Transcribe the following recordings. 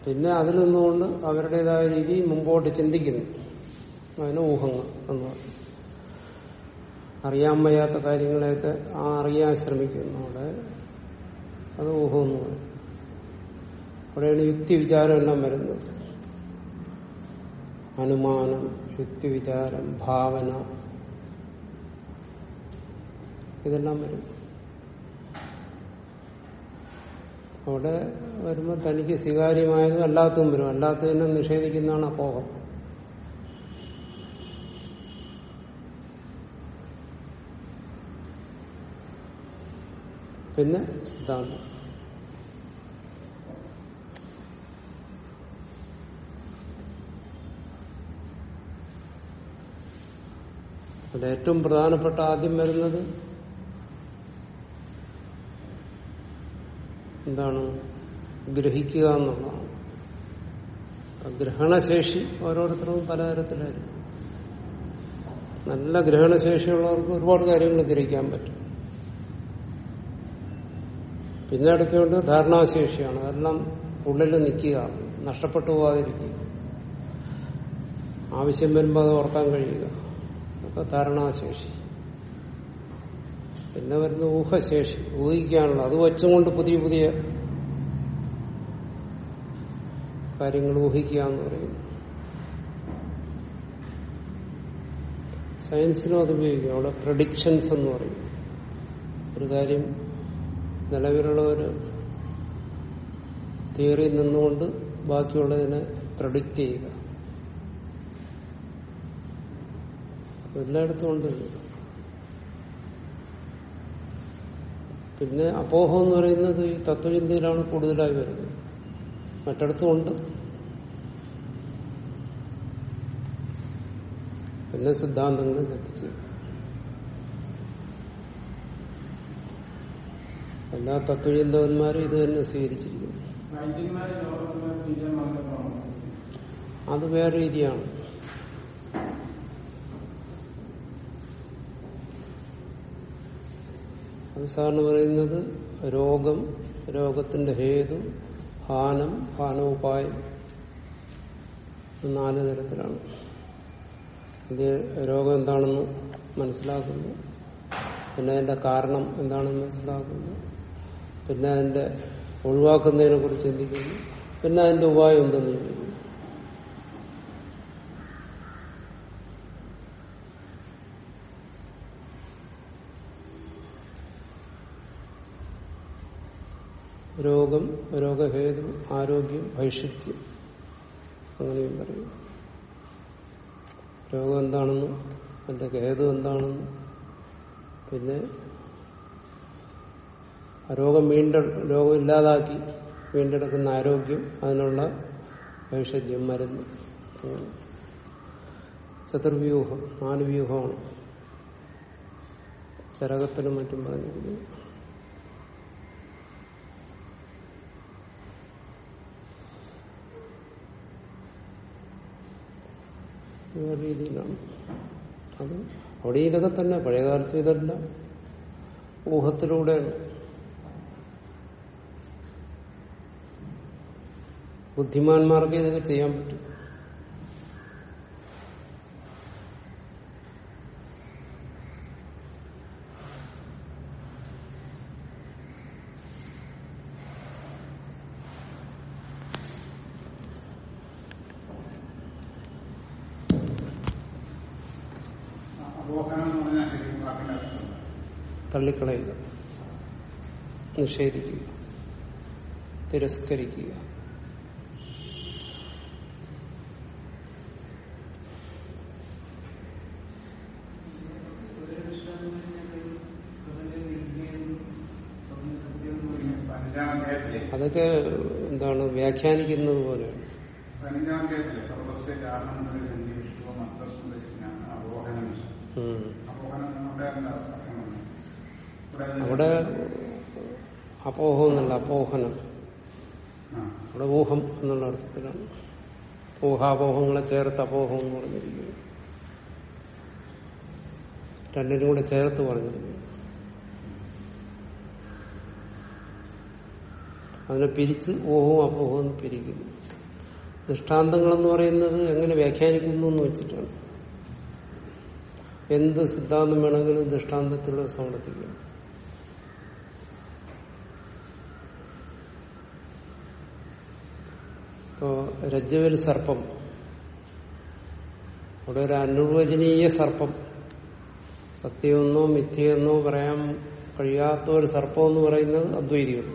പിന്നെ അതിൽ നിന്നുകൊണ്ട് അവരുടേതായ രീതി മുമ്പോട്ട് ചിന്തിക്കുന്നു അതിന് ഊഹങ്ങൾ എന്ന് പറയും അറിയാൻ വയ്യാത്ത കാര്യങ്ങളെയൊക്കെ ആ അറിയാൻ ശ്രമിക്കുന്നു അവിടെ അത് ഊഹം എന്ന് പറയും അവിടെയാണ് യുക്തി വിചാരം എല്ലാം വരുന്നത് അനുമാനം യുക്തി വിചാരം ഭാവന ഇതെല്ലാം വരും അവിടെ വരുമ്പോൾ തനിക്ക് സ്വീകാര്യമായതും അല്ലാത്തതും വരും അല്ലാത്തതിനെ നിഷേധിക്കുന്നതാണ് അപോഹം പിന്നെ സിദ്ധാന്തം അതിൽ ഏറ്റവും പ്രധാനപ്പെട്ട ആദ്യം വരുന്നത് എന്താണ് ഗ്രഹിക്കുക എന്നുള്ളതാണ് അപ്പൊ ഗ്രഹണശേഷി ഓരോരുത്തർക്കും പലതരത്തിലായിരിക്കും നല്ല ഗ്രഹണശേഷിയുള്ളവർക്ക് ഒരുപാട് കാര്യങ്ങൾ ഗ്രഹിക്കാൻ പറ്റും പിന്നെ അടുത്തുകൊണ്ട് ധാരണാശേഷിയാണ് അതെല്ലാം ഉള്ളിൽ നിൽക്കുക നഷ്ടപ്പെട്ടു പോകാതിരിക്കുക ആവശ്യം വരുമ്പോൾ അത് ഓർക്കാൻ കഴിയുക അപ്പൊ ധാരണാശേഷി പിന്നെ വരുന്ന ഊഹശേഷി ഊഹിക്കാനുള്ള അത് വെച്ചുകൊണ്ട് പുതിയ പുതിയ കാര്യങ്ങൾ ഊഹിക്കുക എന്ന് പറയുന്നു സയൻസിനും അത് ഉപയോഗിക്കും അവിടെ പ്രഡിക്ഷൻസ് എന്ന് പറയും ഒരു കാര്യം നിലവിലുള്ള ഒരു തിയറിയിൽ നിന്നുകൊണ്ട് ബാക്കിയുള്ളതിനെ പ്രഡിക്റ്റ് ചെയ്യുക എല്ലായിടത്തും ഉണ്ട് ഇത്. പിന്നെ അപോഹം എന്ന് പറയുന്നത് ഈ തത്വചിന്തയിലാണ് കൂടുതലായി വരുന്നത് മറ്റിടത്തും ഉണ്ട് പിന്നെ സിദ്ധാന്തങ്ങളിൽ എത്തിച്ചു എല്ലാ തത്വചിന്തകന്മാരും ഇത് തന്നെ സ്വീകരിച്ചിരിക്കുന്നു വൈദ്യന്മാരെ ലോകത്തുള്ള ബീജം മാത്രമാണ് അത് വേറെ രീതിയാണ് അത് സാറിന് പറയുന്നത് രോഗം രോഗത്തിന്റെ ഹേതു ഹാനം ഹാനോപായം ഇത് നാല് തരത്തിലാണ് ഇത് രോഗം എന്താണെന്ന് മനസ്സിലാക്കുന്നു പിന്നെ അതിന്റെ കാരണം എന്താണെന്ന് മനസ്സിലാക്കുന്നു പിന്നെ അതിന്റെ ഒഴിവാക്കുന്നതിനെ കുറിച്ച് ചിന്തിക്കുന്നു പിന്നെ അതിന്റെ ഉപായം എന്തെന്ന് ചിന്തിക്കുന്നു രോഗം രോഗഹേതു ആരോഗ്യം ഭൈഷിത്യം അങ്ങനെയും പറയും രോഗം എന്താണെന്നും അതിന്റെ ഹേതു എന്താണെന്നും പിന്നെ ആ രോഗം വീണ്ട രോഗം ഇല്ലാതാക്കി വീണ്ടെടുക്കുന്ന ആരോഗ്യം അതിനുള്ള ഭൈഷജ്യം മരുന്ന് അങ്ങനെ. ചതുർവ്യൂഹം നാല് വ്യൂഹമാണ് ചരകത്തിനും മറ്റും പറഞ്ഞിരിക്കുന്നത് വേറെ രീതിയിലാണ് അത് അവിടെ ഇതൊക്കെ തന്നെ പഴയകാലത്ത് ഇതെല്ലാം ഊഹത്തിലൂടെയാണ് ബുദ്ധിമാന്മാർക്ക് ഇതൊക്കെ ചെയ്യാൻ പറ്റും അപോഹനം എന്ന് പറഞ്ഞാൽ ശരിക്കും വാക്കിന്റെ അർത്ഥം തള്ളിക്കളയുക നിഷേധിക്കുക തിരസ്കരിക്കുക പതിനഞ്ചാം അധ്യായത്തിലെ അതൊക്കെ എന്താണ് വ്യാഖ്യാനിക്കുന്നത് പോലെയാണ് പതിനഞ്ചാം അധ്യായത്തിലെ സർവസ്യ കാരണം മുതൽ സന്നിവേഷിക്കുക മന്ത്രസ്മൃതിജ്ഞാന അപോഹനം ഉം. അപോഹനം നമ്മുടെ എന്താ അർത്ഥമാണ് ഇവിടെ അവിടെ അപോഹം എന്നല്ല അപോഹനം ആ, അവിടെ ഊഹം എന്നുള്ള അർത്ഥത്തിലാണ് ഊഹാപോഹങ്ങളെ ചേർത്ത് അപോഹം എന്ന് പറഞ്ഞിരിക്കുന്നു രണ്ടിനും കൂടെ ചേർത്ത് പറഞ്ഞിരിക്കുന്നു അതിനെ പിരിച്ച് ഓഹവും അപ്പോഹവും എന്ന് പിരിക്കുന്നു ദൃഷ്ടാന്തങ്ങളെന്ന് പറയുന്നത് എങ്ങനെ വ്യാഖ്യാനിക്കുന്നു എന്ന് വെച്ചിട്ടാണ് എന്ത് സിദ്ധാന്തം വേണമെങ്കിലും ദൃഷ്ടാന്തത്തിലൂടെ സമർത്ഥിക്കാം ഇപ്പോ രജ്ജുവിൽ സർപ്പം അവിടെ ഒരു അനുവചനീയ സർപ്പം സത്യമെന്നോ മിഥ്യയെന്നോ പറയാൻ കഴിയാത്ത ഒരു സർപ്പം എന്ന് പറയുന്നത് അദ്വൈതികൾ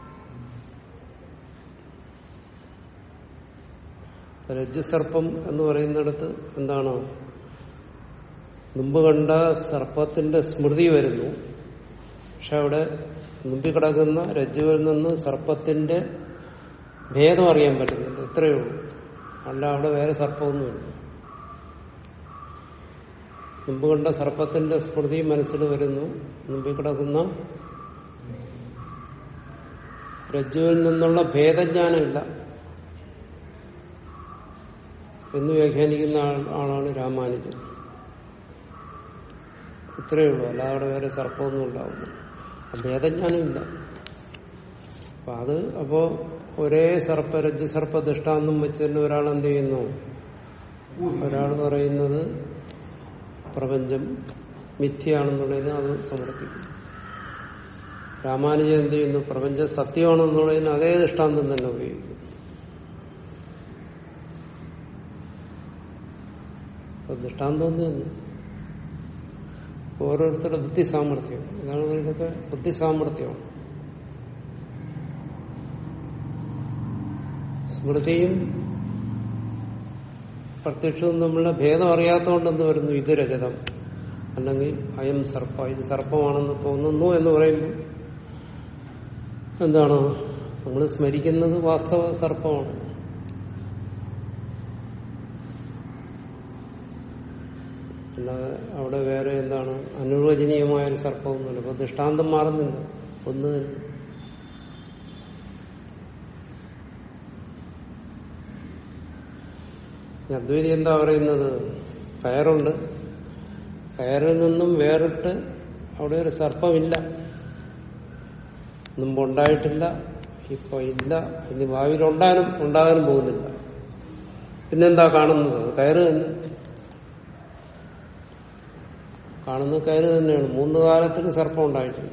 രജ്ജുസർപ്പം എന്ന് പറയുന്നിടത്ത് എന്താണ് മുമ്പ് കണ്ട സർപ്പത്തിന്റെ സ്മൃതി വരുന്നു പക്ഷെ അവിടെ മുമ്പിൽ കിടക്കുന്ന രജ്ജുവിൽ നിന്ന് സർപ്പത്തിന്റെ ഭേദം അറിയാൻ പറ്റുന്നുണ്ട് ഇത്രയേ ഉള്ളൂ അല്ല അവിടെ വേറെ സർപ്പമൊന്നുമില്ല മുമ്പ് കണ്ട സർപ്പത്തിന്റെ സ്മൃതി മനസ്സിൽ വരുന്നു മുമ്പിൽ കിടക്കുന്ന രജ്ജുവിൽ നിന്നുള്ള ഭേദജ്ഞാനമില്ല എന്ന് വ്യാഖ്യാനിക്കുന്ന ആൾ- ആളാണ് രാമാനുജൻ ഇത്രയേ ഉള്ളൂ അല്ലാതെ അവിടെ വേറെ സർപ്പമൊന്നും ഉണ്ടാവുന്നു ഭേദജ്ഞാനമില്ല അപ്പൊ അത് അപ്പോ ഒരേ സർപ്പ രജ്ജു സർപ്പ ദൃഷ്ടാന്തം വെച്ച് തന്നെ ഒരാൾ എന്ത് ചെയ്യുന്നു ഒരാൾ പറയുന്നത് പ്രപഞ്ചം മിഥ്യയാണെന്നുള്ളതിന് അത് സമർപ്പിക്കും രാമാനുജൻ എന്ത് ചെയ്യുന്നു പ്രപഞ്ചം സത്യമാണെന്നുള്ളതിന് അതേ ദൃഷ്ടാന്തം തന്നെ ഉപയോഗിക്കും അപ്പൊ ദൃഷ്ടാന്തം ഒന്ന് തന്നെ ഓരോരുത്തരുടെ ബുദ്ധി സാമർഥ്യം ഇതാണ് ഇതൊക്കെ ബുദ്ധി സാമർഥ്യമാണ് സ്മൃതിയും പ്രത്യക്ഷവും തമ്മിലുള്ള ഭേദം അറിയാത്തതുകൊണ്ടെന്ന് വരുന്നു ഇത് രജതം അല്ലെങ്കിൽ അയം സർപ്പ ഇത് സർപ്പമാണെന്ന് തോന്നുന്നു എന്ന് പറയുമ്പോൾ എന്താണ് നമ്മൾ സ്മരിക്കുന്നത് വാസ്തവ സർപ്പമാണ് അല്ലാതെ അവിടെ വേറെ എന്താണ് അനുവചനീയമായ ഒരു സർപ്പമൊന്നുമില്ല അപ്പൊ ദൃഷ്ടാന്തം മാറുന്നില്ല ഒന്ന് തന്നെ ഈ അദ്വൈതി എന്താ പറയുന്നത് കയറുണ്ട് കയറിൽ നിന്നും വേറിട്ട് അവിടെ ഒരു സർപ്പമില്ല മുമ്പുണ്ടായിട്ടില്ല ഇപ്പൊ ഇല്ല ഇനി ഭാവിയിൽ ഉണ്ടാകാനും ഉണ്ടാകാനും പോകുന്നില്ല പിന്നെന്താ കാണുന്നത് കയറ് തന്നെ കാണുന്നത് കയറ് തന്നെയാണ് മൂന്ന് കാലത്തിൽ സർപ്പം ഉണ്ടായിട്ടില്ല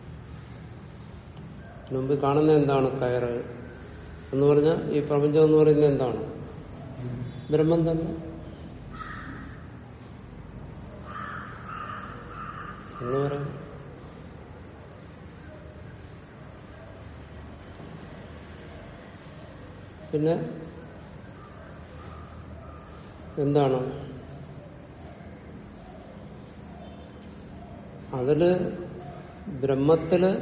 മുമ്പ് കാണുന്ന എന്താണ് കയറ് എന്ന് പറഞ്ഞാൽ ഈ പ്രപഞ്ചം എന്ന് പറയുന്നത് എന്താണ് ബ്രഹ്മം തന്നെ എന്ന് പറയാം പിന്നെ എന്താണ് അതില് ബ്രഹ്മത്തില്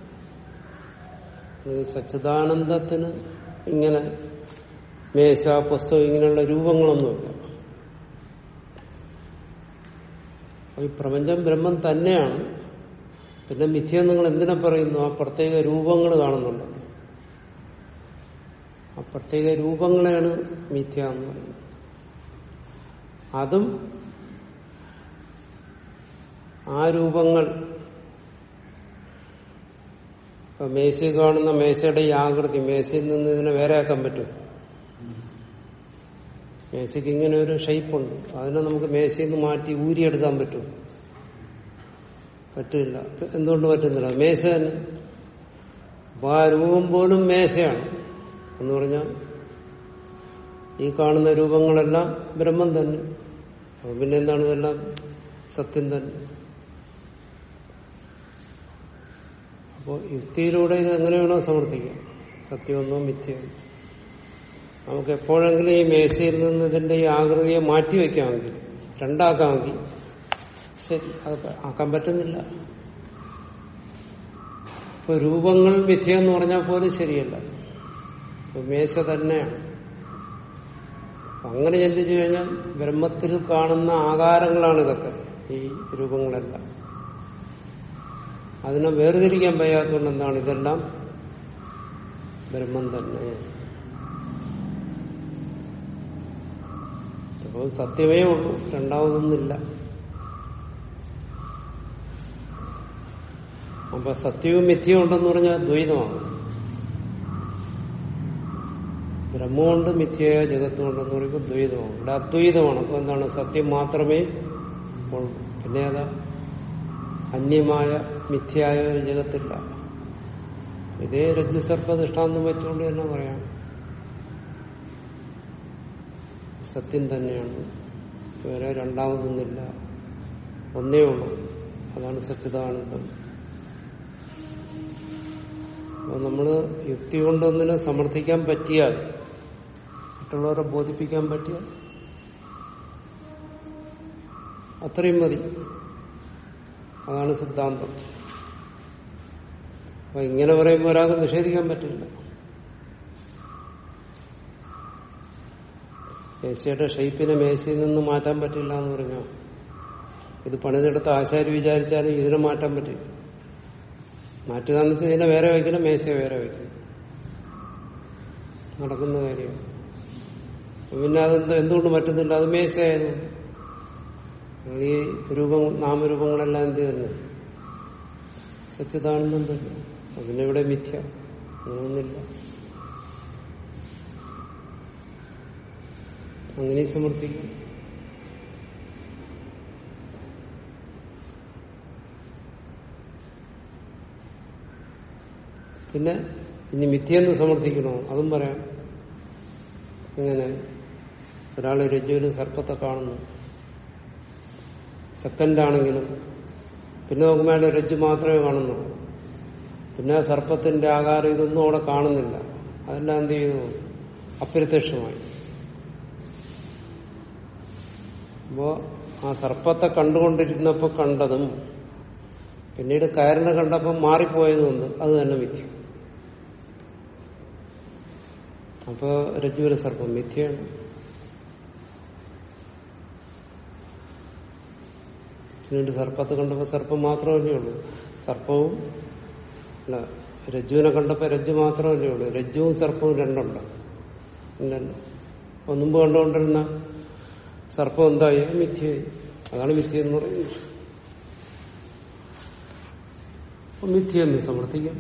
ഈ സച്ചിദാനന്ദത്തിന് ഇങ്ങനെ മേശ പുസ്തകം ഇങ്ങനെയുള്ള രൂപങ്ങളൊന്നുമില്ല അപ്പൊ ഈ പ്രപഞ്ചം ബ്രഹ്മം തന്നെയാണ് പിന്നെ മിഥ്യ നിങ്ങൾ എന്തിനെ പറയുന്നു ആ പ്രത്യേക രൂപങ്ങൾ കാണുന്നുണ്ട് ആ പ്രത്യേക രൂപങ്ങളെയാണ് മിഥ്യ എന്ന് പറയുന്നത് അതും ആ രൂപങ്ങൾ ഇപ്പൊ മേശയിൽ കാണുന്ന മേശയുടെ ഈ ആകൃതി മേശയിൽ നിന്ന് ഇതിനെ വേറെയാക്കാൻ പറ്റും മേശയ്ക്ക് ഇങ്ങനെ ഒരു ഷേപ്പുണ്ട് അതിനെ നമുക്ക് മേശയിൽ നിന്ന് മാറ്റി ഊരിയെടുക്കാൻ പറ്റും പറ്റില്ല എന്തുകൊണ്ട് പറ്റുന്നില്ല മേശ തന്നെ അപ്പൊ ആ രൂപം പോലും മേശയാണ് എന്ന് പറഞ്ഞാൽ ഈ കാണുന്ന രൂപങ്ങളെല്ലാം ബ്രഹ്മം തന്നെ അപ്പൊ പിന്നെ എന്താണ് ഇതെല്ലാം സത്യം തന്നെ അപ്പോൾ യുക്തിയിലൂടെ ഇത് എങ്ങനെയാണോ സമർത്ഥിക്കാം സത്യമെന്നോ മിഥ്യയെന്നോ നമുക്ക് എപ്പോഴെങ്കിലും ഈ മേശയിൽ നിന്ന് ഇതിന്റെ ഈ ആകൃതിയെ മാറ്റിവെക്കാമെങ്കിൽ രണ്ടാക്കാമെങ്കിൽ ശരി അത് ആക്കാൻ പറ്റുന്നില്ല ഇപ്പൊ രൂപങ്ങൾ മിഥ്യ എന്ന് പറഞ്ഞാൽ പോലും ശരിയല്ല ഇപ്പൊ മേശ തന്നെയാണ് അങ്ങനെ ചിന്തിച്ചു കഴിഞ്ഞാൽ ബ്രഹ്മത്തിൽ കാണുന്ന ആകാരങ്ങളാണ് ഇതൊക്കെ ഈ രൂപങ്ങളെല്ലാം അതിനെ വേർതിരിക്കാൻ വയ്യാത്തതുകൊണ്ട് എന്താണ് ഇതെല്ലാം ബ്രഹ്മം തന്നെ അപ്പോൾ സത്യമേ ഉള്ളൂ രണ്ടാമതൊന്നില്ല അപ്പൊ സത്യവും മിഥ്യയും ഉണ്ടെന്ന് പറഞ്ഞാൽ ദ്വൈതമാണ് ബ്രഹ്മമുണ്ട് മിഥ്യയായ ജഗത്തുമുണ്ടെന്ന് പറയുമ്പോൾ ദ്വൈതമാണ് ഇവിടെ അദ്വൈതമാണ് അപ്പൊ എന്താണ് സത്യം മാത്രമേ ഉള്ളൂ പിന്നെ അതാ അന്യമായ മിഥ്യയായ ഒരു ജഗത്തില്ല ഇതേ രജ്ജുസർപ്പ ദൃഷ്ടാന്തം വെച്ചുകൊണ്ട് തന്നെ പറയാം സത്യം തന്നെയാണ് വേറെ രണ്ടാമതൊന്നില്ല ഒന്നേ ഉള്ളൂ അതാണ് സച്ചിദാനന്ദം അപ്പൊ നമ്മള് യുക്തി കൊണ്ടൊന്നിനെ സമർത്ഥിക്കാൻ പറ്റിയാൽ മറ്റുള്ളവരെ ബോധിപ്പിക്കാൻ പറ്റിയാൽ അത്രയും മതി അതാണ് സിദ്ധാന്തം അപ്പൊ ഇങ്ങനെ പറയുമ്പോൾ ഒരാൾക്ക് നിഷേധിക്കാൻ പറ്റില്ല മേശയുടെ ഷെയ്പ്പിനെ മേശയിൽ നിന്ന് മാറ്റാൻ പറ്റില്ല എന്ന് പറഞ്ഞോ ഇത് പണിതെടുത്ത് ആശാരി വിചാരിച്ചാലും ഇതിനെ മാറ്റാൻ പറ്റില്ല മാറ്റുക എന്ന് വെച്ചാൽ ഇതിനെ വേറെ വയ്ക്കണം മേശയെ വേറെ വയ്ക്കണം നടക്കുന്ന കാര്യം പിന്നെ അതെന്ത് എന്തുകൊണ്ട് പറ്റുന്നില്ല അത് മേശയായതുകൊണ്ട് ഈ രൂപം നാമരൂപങ്ങളെല്ലാം എന്ത് തന്നെ സച്ചിദാനന്ദം തന്നെ അതിനെ ഇവിടെ മിഥ്യ അങ്ങനൊന്നില്ല അങ്ങനെ സമർത്ഥിക്കും പിന്നെ ഇനി മിഥ്യയെന്ന് സമർത്ഥിക്കണോ അതും പറയാം ഇങ്ങനെ ഒരാൾ രജ്ജുവിൽ സർപ്പത്തെ കാണുന്നു സെക്കൻഡാണെങ്കിലും പിന്നെ നോക്കുമ്പോൾ അയാൾ രജ്ജു മാത്രമേ കാണുന്നുള്ളൂ പിന്നെ ആ സർപ്പത്തിന്റെ ആകാരം ഇതൊന്നും അവിടെ കാണുന്നില്ല അതെല്ലാം എന്ത് ചെയ്തു അപ്രത്യക്ഷമായി അപ്പോ ആ സർപ്പത്തെ കണ്ടുകൊണ്ടിരുന്നപ്പോ കണ്ടതും പിന്നീട് കയറിനെ കണ്ടപ്പോൾ മാറിപ്പോയതുകൊണ്ട് അത് തന്നെ മിഥ്യ അപ്പോ രജ്ജുവിലെ സർപ്പം മിഥ്യയാണ് പിന്നീട് സർപ്പത്തെ കണ്ടപ്പോ സർപ്പം മാത്രമല്ലേ ഉള്ളൂ സർപ്പവും അല്ല രജ്ജുവിനെ കണ്ടപ്പോ രജ്ജു മാത്രമല്ലേ ഉള്ളൂ രജ്ജുവും സർപ്പവും രണ്ടുണ്ട് ഇല്ലല്ലോ അപ്പൊ മുമ്പ് കണ്ടുകൊണ്ടിരുന്ന സർപ്പം എന്തായി മിഥ്യയായി അതാണ് മിഥ്യ എന്ന് പറയുന്നത് അപ്പൊ മിഥ്യയെന്ന് സമർത്ഥിക്കാം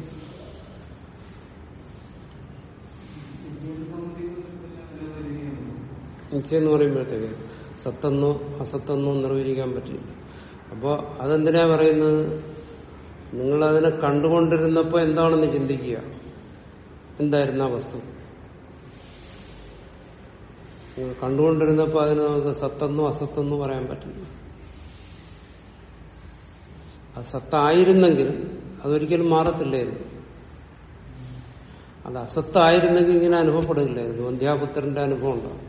മിഥ്യ എന്ന് പറയുമ്പോഴത്തേക്ക് സത്തെന്നോ അസത്തെന്നോ നിർവചിക്കാൻ പറ്റില്ല അപ്പോ അതെന്തിനാ പറയുന്നത് നിങ്ങൾ അതിനെ കണ്ടുകൊണ്ടിരുന്നപ്പോ എന്താണെന്ന് ചിന്തിക്കുക എന്തായിരുന്നു ആ വസ്തു നിങ്ങൾ കണ്ടുകൊണ്ടിരുന്നപ്പോ അതിന് നമുക്ക് സത്തെന്നോ അസത്തെന്നോ പറയാൻ പറ്റില്ല അത് സത്തായിരുന്നെങ്കിൽ അതൊരിക്കലും മാറത്തില്ലായിരുന്നു അത് അസത്തായിരുന്നെങ്കിൽ ഇങ്ങനെ അനുഭവപ്പെടില്ലായിരുന്നു വന്ധ്യാപുത്രന്റെ അനുഭവം ഉണ്ടാവും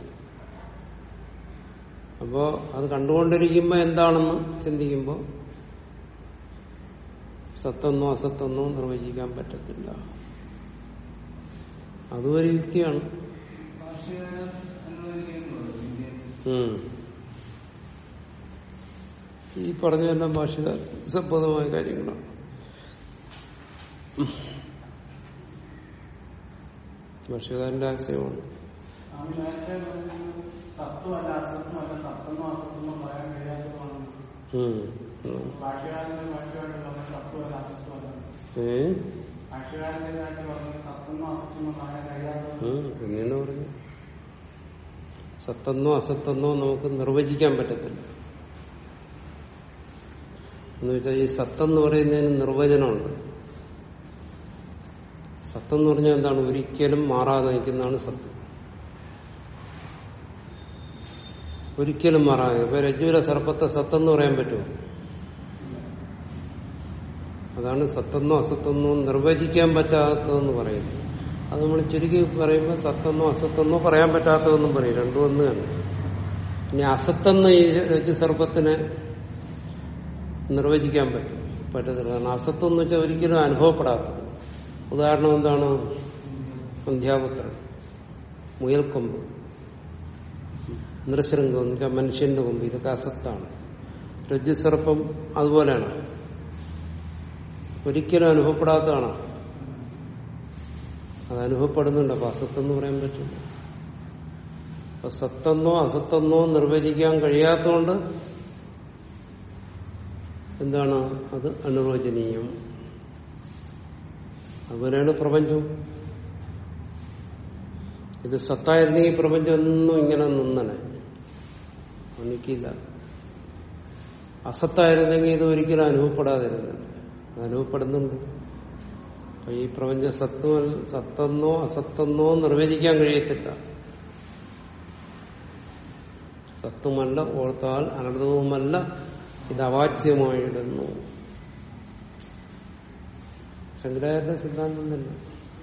അപ്പോ അത് കണ്ടുകൊണ്ടിരിക്കുമ്പോ എന്താണെന്ന് ചിന്തിക്കുമ്പോ സത്തെന്നോ അസത്തെന്നോ നിർവചിക്കാൻ പറ്റത്തില്ല അതും ഒരു യുക്തിയാണ് ഉം. ഈ പറഞ്ഞതെല്ലാം ഭാഷ സംബന്ധമായ കാര്യങ്ങളാണ് ഭാഷകാരന്റെ ആശയമാണ് സ്വാമി നേരത്തെ പറഞ്ഞത് സത്വമല്ല അസത്വമല്ല സത്വമോ അസത്വമോ പറയാൻ കഴിയാത്തതാണ് ഉം. ഉം. ഭാഷകാരന്റെ ഭാഷയായിട്ട് പറഞ്ഞ സത്വമല്ല അസത്വമല്ല ഏ ഭാഷകാരന്റെ കാര്യം പറഞ്ഞ സത്വമോ അസത്വമോ പറയാൻ കഴിയാത്തതാണ് ഉം. എങ്ങനെ പറഞ്ഞു സത്തെന്നോ അസത്തെന്നോ നമുക്ക് നിർവചിക്കാൻ പറ്റത്തില്ല എന്ന് വെച്ചാൽ ഈ സത്തെന്ന് പറയുന്നതിന് നിർവചനമുണ്ട് സത്തെന്ന് പറഞ്ഞാൽ എന്താണ് ഒരിക്കലും മാറാതെ നിൽക്കുന്നതാണ് സത്യം ഒരിക്കലും മാറാതെ ഇപ്പൊ രജ്ജുവിലെ സർപ്പത്തെ സത്തെന്ന് പറയാൻ പറ്റുമോ അതാണ് സത്തെന്നോ അസത്തെന്നോ നിർവചിക്കാൻ പറ്റാത്തതെന്ന് പറയുന്നത് അത് നമ്മൾ ചുരുക്കി പറയുമ്പോൾ സത്തെന്നോ അസത്തെന്നോ പറയാൻ പറ്റാത്തതെന്നും പറയും രണ്ടും ഒന്ന് തന്നെ ഇനി അസത്തെന്ന് ഈ രജ്ജു സർപ്പത്തിനെ നിർവചിക്കാൻ പറ്റും പറ്റത്തില്ല കാരണം അസത്വം എന്ന് വെച്ചാൽ ഒരിക്കലും അനുഭവപ്പെടാത്തത് ഉദാഹരണം എന്താണ് അന്ധ്യാപുത്രൻ മുയൽക്കൊമ്പ് നൃശൃംഗം എന്ന് വെച്ചാൽ മനുഷ്യന്റെ കൊമ്പ് ഇതൊക്കെ അസത്താണ് രജ്ജുസർപ്പം അതുപോലെയാണ് ഒരിക്കലും അനുഭവപ്പെടാത്തതാണ് അത് അനുഭവപ്പെടുന്നുണ്ട് അപ്പൊ അസത്തെന്ന് പറയാൻ പറ്റില്ല അപ്പൊ സത്തെന്നോ അസത്തെന്നോ നിർവചിക്കാൻ കഴിയാത്തതുകൊണ്ട് എന്താണ് അത് അനുരോചനീയം അതുപോലെയാണ് പ്രപഞ്ചം ഇത് സത്തായിരുന്നെങ്കിൽ ഈ പ്രപഞ്ചം ഒന്നും ഇങ്ങനെ നിന്നനെ നിൽക്കില്ല അസത്തായിരുന്നെങ്കിൽ ഇത് ഒരിക്കലും അനുഭവപ്പെടാതിരുന്നില്ല അത് അനുഭവപ്പെടുന്നുണ്ട് അപ്പൊ ഈ പ്രപഞ്ച സത്വ സത്തെന്നോ അസത്തെന്നോ നിർവചിക്കാൻ കഴിയത്തില്ല സത്വമല്ല ഓർത്താൽ അനർത്ഥവുമല്ല ഇത് അവാച്യമായിടുന്നു ശങ്കരാചാര്യ സിദ്ധാന്തം തന്നെ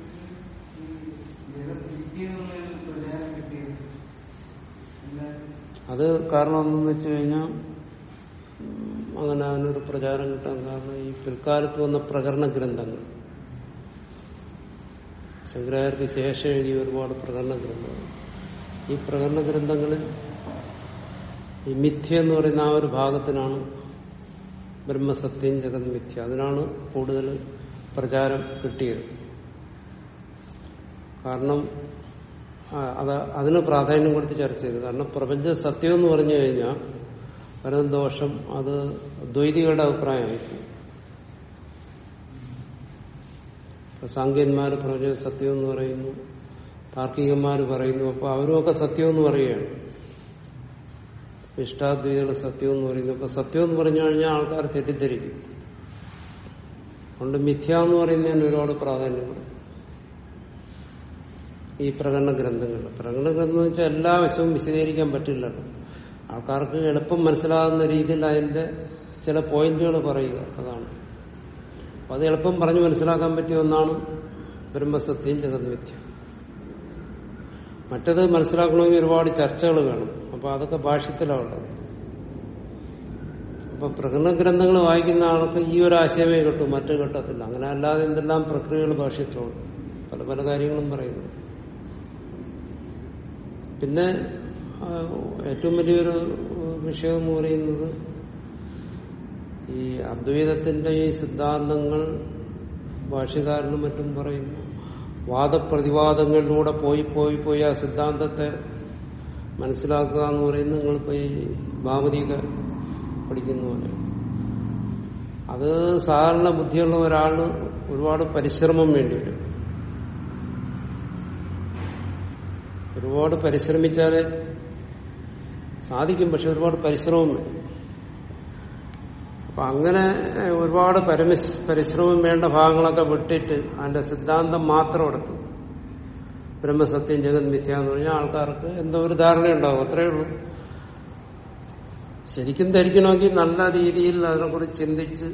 വിദ്യയെന്നുള്ളൊരു പ്രചാരം കിട്ടിയത് എല്ലാ അത് കാരണം എന്തെന്ന് വെച്ച് കഴിഞ്ഞാൽ ഉം, അങ്ങനെ അതിനൊരു പ്രചാരം കിട്ടാൻ കാരണം ഈ പിൽക്കാലത്ത് വന്ന പ്രകരണ ഗ്രന്ഥങ്ങൾ ശങ്കരാചാര്യർക്ക് ശേഷം എഴുതിയ ഒരുപാട് പ്രകരണ ഗ്രന്ഥങ്ങൾ ഈ പ്രകരണ ഗ്രന്ഥങ്ങളിൽ ഈ മിഥ്യ എന്ന് പറയുന്ന ആ ഒരു ഭാഗത്തിനാണ് ബ്രഹ്മസത്യം ജഗത് മിഥ്യ അതിനാണ് കൂടുതൽ പ്രചാരം കിട്ടിയത് കാരണം ആ, അത് അതിന് പ്രാധാന്യം കൊടുത്ത് ചർച്ച ചെയ്തു കാരണം പ്രപഞ്ച സത്യം എന്ന് പറഞ്ഞു കഴിഞ്ഞാൽ വരുന്ന ദോഷം അത് ദ്വൈതികളുടെ അഭിപ്രായമായിരിക്കും ഇപ്പൊ സാങ്കേന്മാര് പ്രപഞ്ച സത്യം എന്ന് പറയുന്നു താർക്കികന്മാര് പറയുന്നു അപ്പൊ അവരുമൊക്കെ സത്യം എന്ന് പറയുകയാണ് ഇഷ്ടാദ്വൈതികൾ സത്യം എന്ന് പറയുന്നു അപ്പൊ സത്യം എന്ന് പറഞ്ഞു കഴിഞ്ഞാൽ ആൾക്കാർ തെറ്റിദ്ധരിക്കും അതുകൊണ്ട് മിഥ്യ എന്ന് പറയുന്നതിന് ഒരുപാട് പ്രാധാന്യം കൊടുക്കും ഈ പ്രകടന ഗ്രന്ഥങ്ങൾ പ്രകടന ഗ്രന്ഥം എന്ന് വെച്ചാൽ എല്ലാ വശവും വിശദീകരിക്കാൻ പറ്റില്ലല്ലോ ആൾക്കാർക്ക് എളുപ്പം മനസ്സിലാകുന്ന രീതിയിൽ അതിന്റെ ചില പോയിന്റുകൾ പറയുക അതാണ് അപ്പൊ അത് എളുപ്പം പറഞ്ഞു മനസ്സിലാക്കാൻ പറ്റിയ ഒന്നാണ് ബ്രഹ്മസത്യം ജഗന്മിഥ്യ മറ്റത് മനസ്സിലാക്കണമെങ്കിൽ ഒരുപാട് ചർച്ചകൾ വേണം അപ്പൊ അതൊക്കെ ഭാഷ്യത്തിലാണ് ഉള്ളത് അപ്പൊ പ്രകടന ഗ്രന്ഥങ്ങൾ വായിക്കുന്ന ആൾക്ക് ഈ ഒരു ആശയമേ കിട്ടും മറ്റു കിട്ടത്തില്ല അങ്ങനെ അല്ലാതെ എന്തെല്ലാം പ്രക്രിയകൾ ഭാഷ്യത്തിലുണ്ട് പല പല കാര്യങ്ങളും പറയുന്നു പിന്നെ ആ, ഏറ്റവും വലിയൊരു വിഷയം എന്ന് പറയുന്നത് ഈ അദ്വൈതത്തിന്റെ ഈ സിദ്ധാന്തങ്ങൾ ഭാഷ്യകാരനും മറ്റും പറയുന്നു വാദപ്രതിവാദങ്ങളിലൂടെ പോയി പോയി പോയി ആ സിദ്ധാന്തത്തെ മനസ്സിലാക്കുക എന്ന് പറയുന്നത് നിങ്ങളിപ്പോ ഈ ഭാമതിക പഠിക്കുന്ന പോലെ അത് സാധാരണ ബുദ്ധിയുള്ള ഒരാളിന് ഒരുപാട് പരിശ്രമം വേണ്ടി വരും ഒരുപാട് പരിശ്രമിച്ചാലേ സാധിക്കും പക്ഷെ ഒരുപാട് പരിശ്രമം വേണം അപ്പൊ അങ്ങനെ ഏഹ്, ഒരുപാട് പരമിസ് പരിശ്രമം വേണ്ട ഭാഗങ്ങളൊക്കെ വിട്ടിട്ട് അതിന്റെ സിദ്ധാന്തം മാത്രം എടുത്തു ബ്രഹ്മസത്യം ജഗത് മിഥ്യ എന്ന് പറഞ്ഞാൽ ആൾക്കാർക്ക് എന്തോ ഒരു ധാരണയുണ്ടാവും അത്രയേ ഉള്ളൂ ശരിക്കും ധരിക്കണമെങ്കിൽ നല്ല രീതിയിൽ അതിനെക്കുറിച്ച് ചിന്തിച്ച്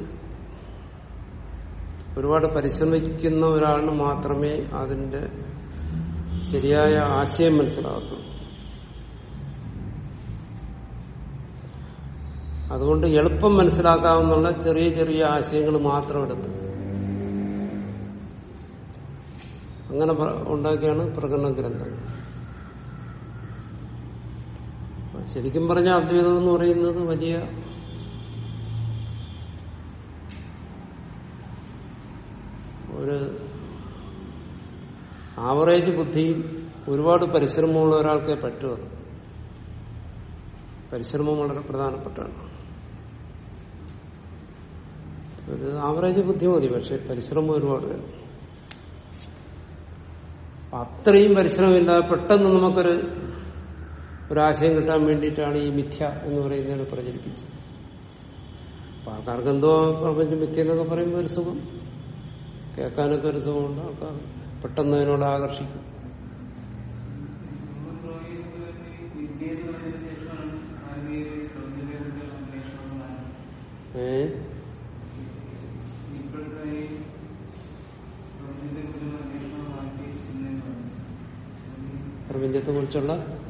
ഒരുപാട് പരിശ്രമിക്കുന്ന ഒരാളിന് മാത്രമേ അതിന്റെ ശരിയായ ആശയം മനസ്സിലാകത്തുള്ളൂ അതുകൊണ്ട് എളുപ്പം മനസ്സിലാക്കാവുന്ന ചെറിയ ചെറിയ ആശയങ്ങൾ മാത്രം എടുത്ത് അങ്ങനെ പ്ര- ഉണ്ടാക്കിയാണ് പ്രകടന ഗ്രന്ഥങ്ങൾ ശരിക്കും പറഞ്ഞ അദ്വൈതം എന്ന് പറയുന്നത് വലിയ ഒരു ആവറേജ് ബുദ്ധിയും ഒരുപാട് പരിശ്രമമുള്ള ഒരാൾക്കേ പറ്റൂ അത് പരിശ്രമം വളരെ പ്രധാനപ്പെട്ടാണ് ഒരു ആവറേജ് ബുദ്ധി മതി പക്ഷെ പരിശ്രമം ഒരുപാട് വേണം അപ്പൊ അത്രയും പരിശ്രമമില്ലാതെ പെട്ടെന്ന് നമുക്കൊരു ഒരാശയം കിട്ടാൻ വേണ്ടിയിട്ടാണ് ഈ മിഥ്യ എന്ന് പറയുന്നതിനെ പ്രചരിപ്പിച്ചത് അപ്പൊ ആൾക്കാർക്ക് എന്തോ പ്രപഞ്ചം മിഥ്യ എന്നൊക്കെ പറയുമ്പോൾ ഒരു സുഖം കേൾക്കാനൊക്കെ ഒരു സുഖമുണ്ട് ആൾക്കാർ പെട്ടെന്ന് അതിനോട് ആകർഷിക്കും നമ്മളിപ്പോ ഈ വിദ്യ എന്ന് പറഞ്ഞതിന് ശേഷമാണ് ആദ്യം ഈ പ്രപഞ്ചത്തെക്കുറിച്ചുള്ള അന്വേഷണങ്ങളാണ് ഏഹ് ഇപ്പോഴത്തെ ഈ പ്രപഞ്ചത്തെക്കുറിച്ചുള്ള അന്വേഷണം മാറ്റി എന്നേ പറഞ്ഞു പ്രപഞ്ചത്തെ കുറിച്ചുള്ള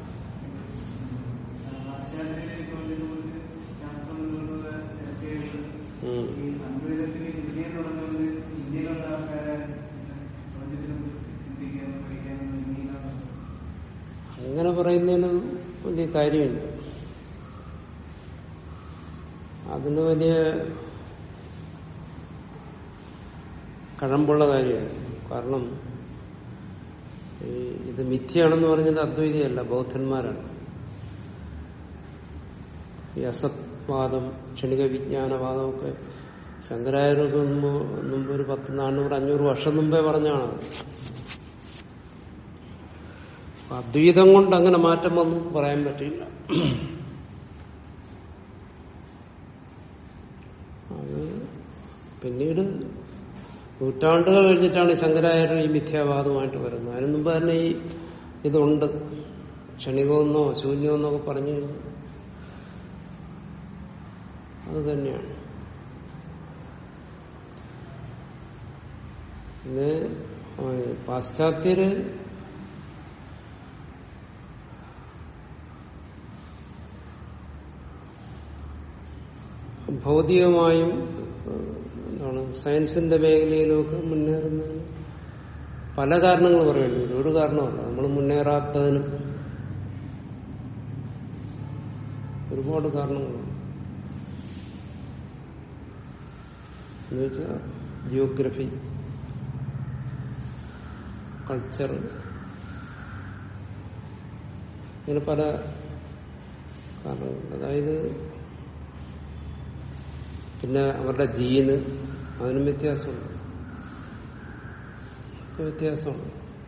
പാശ്ചാത്യത്തിലെ ഈ പ്രപഞ്ചത്തെക്കുറിച്ച് ശാസ്ത്രം മുന്നോട്ടുള്ള ചർച്ചകളിൽ ഉം. ഈ അദ്വൈതത്തിന് ഇന്ത്യയിൽ തുടങ്ങുന്നത് ഇന്ത്യയിലുള്ള ആൾക്കാരെ പ്രപഞ്ചത്തിനെ കുറിച്ച് ചിന്തിക്കാനും പഠിക്കാനും ഇന്ത്യയിലാണ് അങ്ങനെ പറയുന്നതിന് വലിയ കാര്യമില്ല അതിന് വലിയ കഴമ്പുള്ള കാര്യമാണ് കാരണം ഈ ഇത് മിഥ്യയാണെന്ന് പറഞ്ഞത് അദ്വൈതിയല്ല ബൗദ്ധന്മാരാണ് ഈ അസത്വാദം ക്ഷണിക വിജ്ഞാനവാദമൊക്കെ ശങ്കരാചാര്യർക്ക് മുമ്പ് മുമ്പ് ഒരു പത്ത് നാനൂറ് അഞ്ഞൂറ് വർഷം മുമ്പേ പറഞ്ഞാണ് അദ്വൈതം കൊണ്ട് അങ്ങനെ മാറ്റം വന്നു എന്ന് പറയാൻ പറ്റില്ല അത് പിന്നീട് നൂറ്റാണ്ടുകൾ കഴിഞ്ഞിട്ടാണ് ശങ്കരാചാര്യർ ഈ മിഥ്യാവാദമായിട്ട് വരുന്നത് അതിനു മുമ്പ് തന്നെ ഈ ഇതുണ്ട് ക്ഷണികമെന്നോ ശൂന്യമെന്നോ ഒക്കെ പറഞ്ഞു കഴിഞ്ഞു അത് തന്നെയാണ് പിന്നെ ആ, പാശ്ചാത്യര് ഭൗതികമായും ഏഹ്, എന്താണ് സയൻസിന്റെ മേഖലയിലൊക്കെ മുന്നേറുന്നതിന് പല കാരണങ്ങൾ പറയേണ്ടി വരും ഒരു കാരണമല്ല നമ്മൾ മുന്നേറാത്തതിനും ഒരുപാട് കാരണങ്ങളുണ്ട് എന്നുവെച്ചാൽ ജിയോഗ്രഫി കൾച്ചർ ഇങ്ങനെ പല കാരണങ്ങളുണ്ട് അതായത് പിന്നെ അവരുടെ ജീന് അതിനും വ്യത്യാസമുണ്ട് വ്യത്യാസമുണ്ട്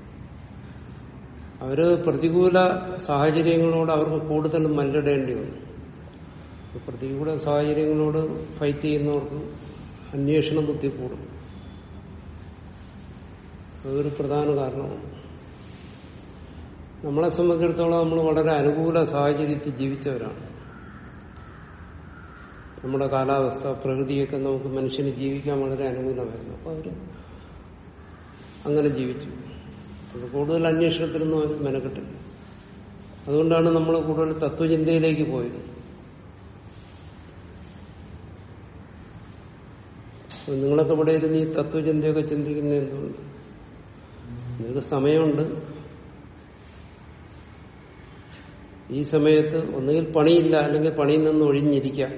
അവര് പ്രതികൂല സാഹചര്യങ്ങളോട് അവർക്ക് കൂടുതൽ മല്ലിടേണ്ടി വന്നു പ്രതികൂല സാഹചര്യങ്ങളോട് ഫൈറ്റ് ചെയ്യുന്നവർക്ക് അന്വേഷണ ബുദ്ധി കൂടും അതൊരു പ്രധാന കാരണമാണ് നമ്മളെ സംബന്ധിച്ചിടത്തോളം നമ്മൾ വളരെ അനുകൂല സാഹചര്യത്തിൽ ജീവിച്ചവരാണ് നമ്മുടെ കാലാവസ്ഥ പ്രകൃതിയൊക്കെ നമുക്ക് മനുഷ്യന് ജീവിക്കാൻ വളരെ അനുകൂലമായിരുന്നു അപ്പൊ അവര് അങ്ങനെ ജീവിച്ചു അത് കൂടുതൽ അന്വേഷണത്തിനൊന്നും അവർ മെനക്കെട്ടില്ല അതുകൊണ്ടാണ് നമ്മൾ കൂടുതൽ തത്വചിന്തയിലേക്ക് പോയത് അപ്പൊ നിങ്ങളൊക്കെ ഇവിടെ ഇരുന്ന് ഈ തത്വചിന്തയൊക്കെ ചിന്തിക്കുന്ന എന്തുകൊണ്ട് നിങ്ങൾക്ക് സമയമുണ്ട് ഈ സമയത്ത് ഒന്നുകിൽ പണിയില്ല അല്ലെങ്കിൽ പണിയിൽ നിന്ന് ഒഴിഞ്ഞിരിക്കാം